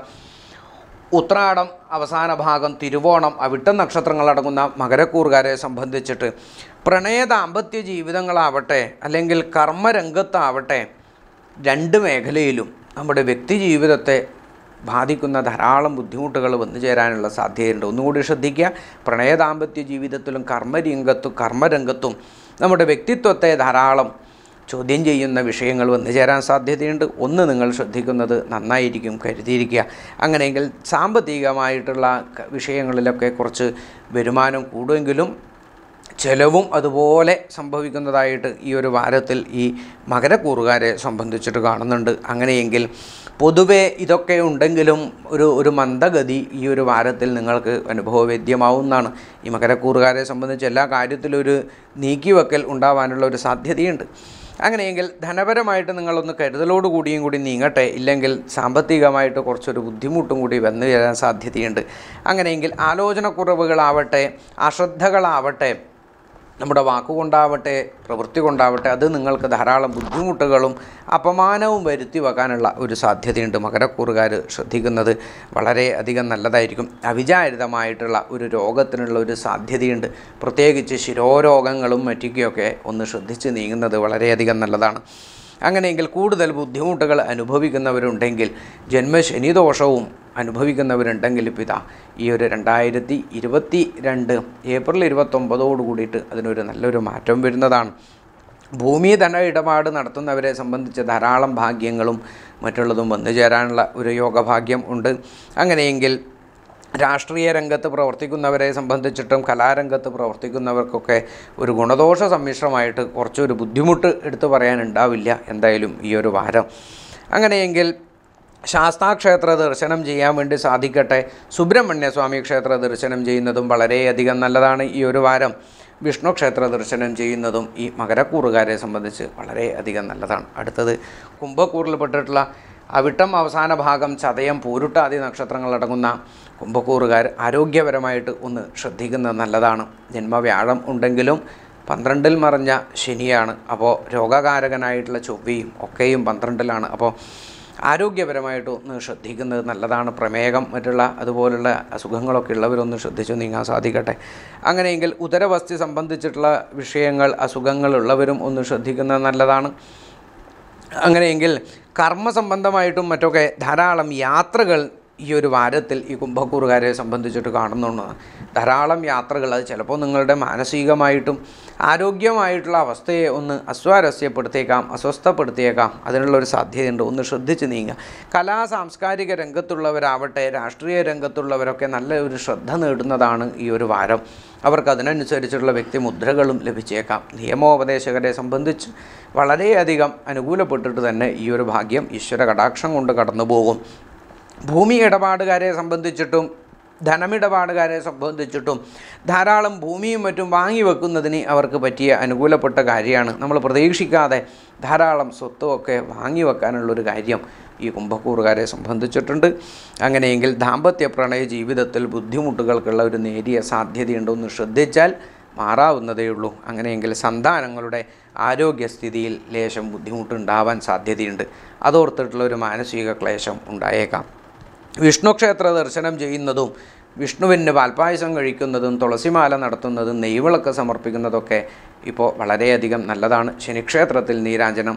S1: ഉത്രാടം അവസാന ഭാഗം തിരുവോണം അവിട്ടം നക്ഷത്രങ്ങളടങ്ങുന്ന മകരക്കൂറുകാരെ സംബന്ധിച്ചിട്ട് പ്രണയ ദാമ്പത്യ ജീവിതങ്ങളാവട്ടെ അല്ലെങ്കിൽ കർമ്മരംഗത്താവട്ടെ രണ്ട് മേഖലയിലും നമ്മുടെ വ്യക്തി ജീവിതത്തെ ബാധിക്കുന്ന ധാരാളം ബുദ്ധിമുട്ടുകൾ വന്നു ചേരാനുള്ള സാധ്യതയുണ്ട് ഒന്നുകൂടി ശ്രദ്ധിക്കുക പ്രണയ ദാമ്പത്യ ജീവിതത്തിലും കർമ്മരംഗത്തും കർമ്മരംഗത്തും നമ്മുടെ വ്യക്തിത്വത്തെ ധാരാളം ചോദ്യം ചെയ്യുന്ന വിഷയങ്ങൾ വന്നു ചേരാൻ സാധ്യതയുണ്ട് ഒന്ന് നിങ്ങൾ ശ്രദ്ധിക്കുന്നത് നന്നായിരിക്കും കരുതിയിരിക്കുക അങ്ങനെയെങ്കിൽ സാമ്പത്തികമായിട്ടുള്ള ക- വിഷയങ്ങളിലൊക്കെ കുറച്ച് വരുമാനം കൂടുമെങ്കിലും ചെലവും അതുപോലെ സംഭവിക്കുന്നതായിട്ട് ഈ ഒരു വാരത്തിൽ ഈ മകരക്കൂറുകാരെ സംബന്ധിച്ചിട്ട് കാണുന്നുണ്ട് അങ്ങനെയെങ്കിൽ പൊതുവെ ഇതൊക്കെ ഉണ്ടെങ്കിലും ഒരു ഒരു മന്ദഗതി ഈ ഒരു വാരത്തിൽ നിങ്ങൾക്ക് അനുഭവവേദ്യമാവുന്നതാണ് ഈ മകരക്കൂറുകാരെ സംബന്ധിച്ച് എല്ലാ കാര്യത്തിലും ഒരു നീക്കിവെക്കൽ ഉണ്ടാവാനുള്ള ഒരു സാധ്യതയുണ്ട് അങ്ങനെയെങ്കിൽ ധനപരമായിട്ട് നിങ്ങളൊന്ന് കരുതലോട് കൂടിയും കൂടി നീങ്ങട്ടെ ഇല്ലെങ്കിൽ സാമ്പത്തികമായിട്ട് കുറച്ചൊരു ബുദ്ധിമുട്ടും കൂടി വന്നു ചേരാൻ സാധ്യതയുണ്ട് അങ്ങനെയെങ്കിൽ ആലോചനക്കുറവുകളാവട്ടെ അശ്രദ്ധകളാവട്ടെ നമ്മുടെ വാക്കുകൊണ്ടാവട്ടെ പ്രവൃത്തി കൊണ്ടാവട്ടെ അത് നിങ്ങൾക്ക് ധാരാളം ബുദ്ധിമുട്ടുകളും അപമാനവും വരുത്തി വെക്കാനുള്ള ഒരു സാധ്യതയുണ്ട് മകരക്കൂറുകാർ ശ്രദ്ധിക്കുന്നത് വളരെ അധികം നല്ലതായിരിക്കും അവിചാരിതമായിട്ടുള്ള ഒരു രോഗത്തിനുള്ള ഒരു സാധ്യതയുണ്ട് പ്രത്യേകിച്ച് ശിരോരോഗങ്ങളും മറ്റൊക്കെയൊക്കെ ഒന്ന് ശ്രദ്ധിച്ച് നീങ്ങുന്നത് വളരെയധികം നല്ലതാണ് അങ്ങനെയെങ്കിൽ കൂടുതൽ ബുദ്ധിമുട്ടുകൾ അനുഭവിക്കുന്നവരുണ്ടെങ്കിൽ ജന്മശനി ദോഷവും അനുഭവിക്കുന്നവരുണ്ടെങ്കിൽ ഇപ്പോൾ ഇതാ ഈ ഒരു രണ്ടായിരത്തി ഇരുപത്തി രണ്ട് ഏപ്രിൽ ഇരുപത്തൊമ്പതോട് കൂടിയിട്ട് അതിനൊരു നല്ലൊരു മാറ്റം വരുന്നതാണ് ഭൂമി ധന ഇടപാട് നടത്തുന്നവരെ സംബന്ധിച്ച് ധാരാളം ഭാഗ്യങ്ങളും മറ്റുള്ളതും വന്നു ചേരാനുള്ള ഒരു യോഗഭാഗ്യം ഉണ്ട് അങ്ങനെയെങ്കിൽ രാഷ്ട്രീയ രംഗത്ത് പ്രവർത്തിക്കുന്നവരെ സംബന്ധിച്ചിട്ടും കലാരംഗത്ത് പ്രവർത്തിക്കുന്നവർക്കൊക്കെ ഒരു ഗുണദോഷ സമ്മിശ്രമായിട്ട് കുറച്ചൊരു ബുദ്ധിമുട്ട് എടുത്തു പറയാനുണ്ടാവില്ല എന്തായാലും ഈ ഒരു വാരം അങ്ങനെയെങ്കിൽ ശാസ്താക്ഷേത്ര ദർശനം ചെയ്യാൻ വേണ്ടി സാധിക്കട്ടെ സുബ്രഹ്മണ്യ സ്വാമി ക്ഷേത്ര ദർശനം ചെയ്യുന്നതും വളരെയധികം നല്ലതാണ് ഈ ഒരു വാരം വിഷ്ണു ക്ഷേത്ര ദർശനം ചെയ്യുന്നതും ഈ മകരക്കൂറുകാരെ സംബന്ധിച്ച് വളരെയധികം നല്ലതാണ് അടുത്തത് കുംഭക്കൂറിൽപ്പെട്ടിട്ടുള്ള അവിട്ടം അവസാന ഭാഗം ചതയം പൂരുട്ടാദി നക്ഷത്രങ്ങളടങ്ങുന്ന കുംഭക്കൂറുകാർ ആരോഗ്യപരമായിട്ട് ഒന്ന് ശ്രദ്ധിക്കുന്നത് നല്ലതാണ് ജന്മവ്യാഴം ഉണ്ടെങ്കിലും പന്ത്രണ്ടിൽ മറഞ്ഞ ശനിയാണ് അപ്പോൾ രോഗകാരകനായിട്ടുള്ള ചൊവ്വയും ഒക്കെയും പന്ത്രണ്ടിലാണ് അപ്പോൾ ആരോഗ്യപരമായിട്ട് ഒന്ന് ശ്രദ്ധിക്കുന്നത് നല്ലതാണ് പ്രമേഹം മറ്റുള്ള അതുപോലുള്ള അസുഖങ്ങളൊക്കെ ഉള്ളവരൊന്ന് ശ്രദ്ധിച്ചു നീങ്ങാൻ സാധിക്കട്ടെ അങ്ങനെയെങ്കിൽ ഉദരവസ്തി സംബന്ധിച്ചിട്ടുള്ള വിഷയങ്ങൾ അസുഖങ്ങളുള്ളവരും ഒന്ന് ശ്രദ്ധിക്കുന്നത് നല്ലതാണ് അങ്ങനെയെങ്കിൽ കർമ്മസംബന്ധമായിട്ടും മറ്റൊക്കെ ധാരാളം യാത്രകൾ ഈ ഒരു വാരത്തിൽ ഈ കുംഭക്കൂറുകാരെ സംബന്ധിച്ചിട്ട് കാണുന്നുണ്ട് ധാരാളം യാത്രകൾ അത് ചിലപ്പോൾ നിങ്ങളുടെ മാനസികമായിട്ടും ആരോഗ്യമായിട്ടുള്ള അവസ്ഥയെ ഒന്ന് അസ്വാരസ്യപ്പെടുത്തിയേക്കാം അസ്വസ്ഥപ്പെടുത്തിയേക്കാം അതിനുള്ള ഒരു സാധ്യതയുണ്ട് ഒന്ന് ശ്രദ്ധിച്ച് നീങ്ങുക കലാ സാംസ്കാരിക രംഗത്തുള്ളവരാവട്ടെ രാഷ്ട്രീയ രംഗത്തുള്ളവരൊക്കെ നല്ല ഒരു ശ്രദ്ധ നേടുന്നതാണ് ഈ ഒരു വാരം അവർക്ക് അതിനനുസരിച്ചുള്ള വ്യക്തിമുദ്രകളും ലഭിച്ചേക്കാം നിയമോപദേശകരെ സംബന്ധിച്ച് വളരെയധികം അനുകൂലപ്പെട്ടിട്ട് തന്നെ ഈ ഒരു ഭാഗ്യം ഈശ്വര കടാക്ഷം കൊണ്ട് കടന്നു പോകും ഭൂമി ഇടപാടുകാരെ സംബന്ധിച്ചിട്ടും ധനമിടപാടുകാരെ സംബന്ധിച്ചിട്ടും ധാരാളം ഭൂമിയും മറ്റും വാങ്ങി വെക്കുന്നതിന് അവർക്ക് പറ്റിയ അനുകൂലപ്പെട്ട കാര്യമാണ് നമ്മൾ പ്രതീക്ഷിക്കാതെ ധാരാളം സ്വത്തുമൊക്കെ വാങ്ങി വെക്കാനുള്ളൊരു കാര്യം ഈ കുംഭക്കൂറുകാരെ സംബന്ധിച്ചിട്ടുണ്ട് അങ്ങനെയെങ്കിൽ ദാമ്പത്യ പ്രണയ ജീവിതത്തിൽ ബുദ്ധിമുട്ടുകൾക്കുള്ള ഒരു നേരിയ സാധ്യതയുണ്ടോ ശ്രദ്ധിച്ചാൽ മാറാവുന്നതേ ഉള്ളൂ അങ്ങനെയെങ്കിൽ സന്താനങ്ങളുടെ ആരോഗ്യസ്ഥിതിയിൽ ലേശം ബുദ്ധിമുട്ടുണ്ടാവാൻ സാധ്യതയുണ്ട് അതോർത്തിട്ടുള്ള ഒരു മാനസിക ക്ലേശം ഉണ്ടായേക്കാം വിഷ്ണു ക്ഷേത്ര ദർശനം ചെയ്യുന്നതും വിഷ്ണുവിന് പാൽപ്പായസം കഴിക്കുന്നതും തുളസിമാല നടത്തുന്നതും നെയ്വിളക്ക് സമർപ്പിക്കുന്നതൊക്കെ ഇപ്പോൾ വളരെയധികം നല്ലതാണ് ശനിക്ഷേത്രത്തിൽ നീരാഞ്ജനം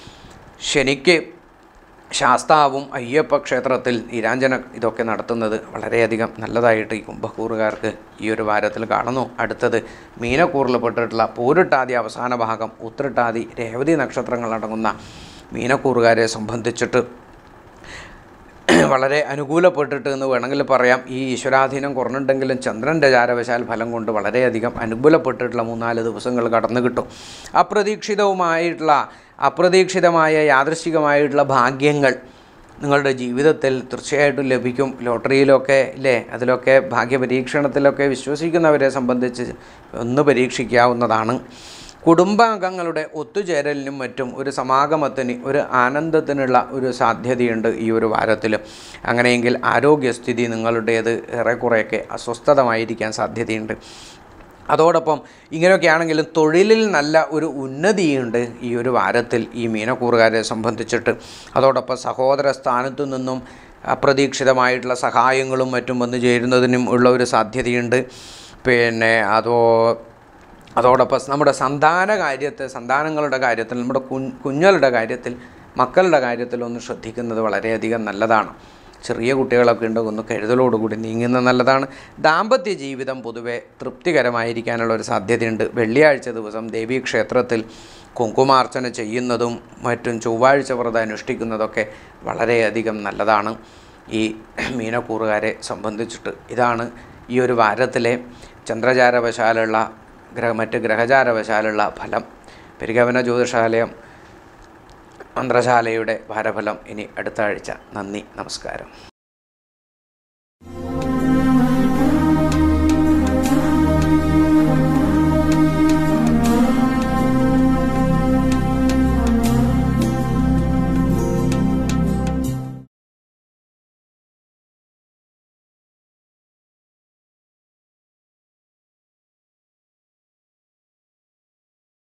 S1: ശനിക്ക് ശാസ്താവും അയ്യപ്പ ക്ഷേത്രത്തിൽ നീരാഞ്ജന ഇതൊക്കെ നടത്തുന്നത് വളരെയധികം നല്ലതായിട്ട് ഈ കുംഭക്കൂറുകാർക്ക് ഈ ഒരു വാരത്തിൽ കാണുന്നു അടുത്തത് മീനക്കൂറിൽപ്പെട്ടിട്ടുള്ള പൂരിട്ടാതി അവസാന ഭാഗം ഉത്രട്ടാതി രേവതി നക്ഷത്രങ്ങളടങ്ങുന്ന മീനക്കൂറുകാരെ സംബന്ധിച്ചിട്ട് വളരെ അനുകൂലപ്പെട്ടിട്ട് എന്ന് വേണമെങ്കിൽ പറയാം ഈ ഈശ്വരാധീനം കുറഞ്ഞിട്ടുണ്ടെങ്കിലും ചന്ദ്രൻ്റെ ചാരവശാൽ ഫലം കൊണ്ട് വളരെയധികം അനുകൂലപ്പെട്ടിട്ടുള്ള മൂന്നാല് ദിവസങ്ങൾ കടന്നു കിട്ടും അപ്രതീക്ഷിതവുമായിട്ടുള്ള അപ്രതീക്ഷിതമായ യാദൃശികമായിട്ടുള്ള ഭാഗ്യങ്ങൾ നിങ്ങളുടെ ജീവിതത്തിൽ തീർച്ചയായിട്ടും ലഭിക്കും ലോട്ടറിയിലൊക്കെ ഇല്ലേ അതിലൊക്കെ ഭാഗ്യപരീക്ഷണത്തിലൊക്കെ വിശ്വസിക്കുന്നവരെ സംബന്ധിച്ച് ഒന്ന് പരീക്ഷിക്കാവുന്നതാണ് കുടുംബാംഗങ്ങളുടെ ഒത്തുചേരലിനും മറ്റും ഒരു സമാഗമത്തിന് ഒരു ആനന്ദത്തിനുള്ള ഒരു സാധ്യതയുണ്ട് ഈ ഒരു വാരത്തിൽ അങ്ങനെയെങ്കിൽ ആരോഗ്യസ്ഥിതി നിങ്ങളുടേത് ഏറെക്കുറെയൊക്കെ അസ്വസ്ഥതമായിരിക്കാൻ സാധ്യതയുണ്ട് അതോടൊപ്പം ഇങ്ങനെയൊക്കെയാണെങ്കിലും തൊഴിലിൽ നല്ല ഒരു ഉന്നതിയുണ്ട് ഈ ഒരു വാരത്തിൽ ഈ മീനക്കൂറുകാരെ സംബന്ധിച്ചിട്ട് അതോടൊപ്പം സഹോദര സ്ഥാനത്തു നിന്നും അപ്രതീക്ഷിതമായിട്ടുള്ള സഹായങ്ങളും മറ്റും വന്നു ചേരുന്നതിനും ഉള്ള ഒരു സാധ്യതയുണ്ട് പിന്നെ അതോ അതോടൊപ്പം നമ്മുടെ സന്താന കാര്യത്തിൽ സന്താനങ്ങളുടെ കാര്യത്തിൽ നമ്മുടെ കുഞ്ഞ് കുഞ്ഞുങ്ങളുടെ കാര്യത്തിൽ മക്കളുടെ കാര്യത്തിൽ ഒന്ന് ശ്രദ്ധിക്കുന്നത് വളരെയധികം നല്ലതാണ് ചെറിയ കുട്ടികളൊക്കെ ഉണ്ടെങ്കിൽ ഒന്ന് കരുതലോടുകൂടി നീങ്ങുന്നത് നല്ലതാണ് ദാമ്പത്യ ജീവിതം പൊതുവെ തൃപ്തികരമായിരിക്കാനുള്ള ഒരു സാധ്യതയുണ്ട് വെള്ളിയാഴ്ച ദിവസം ദേവീക്ഷേത്രത്തിൽ കുങ്കുമാർച്ചന ചെയ്യുന്നതും മറ്റും ചൊവ്വാഴ്ച വ്രതം അനുഷ്ഠിക്കുന്നതൊക്കെ വളരെയധികം നല്ലതാണ് ഈ മീനക്കൂറുകാരെ സംബന്ധിച്ചിട്ട് ഇതാണ് ഈ ഒരു വാരത്തിലെ ചന്ദ്രചാരവശാലുള്ള ഗ്രഹ മറ്റ് ഗ്രഹചാരവശാലുള്ള ഫലം പെരുകവന ജ്യോതിഷാലയം മന്ത്രശാലയുടെ ഭാരഫലം ഇനി അടുത്ത ആഴ്ച നന്ദി നമസ്കാരം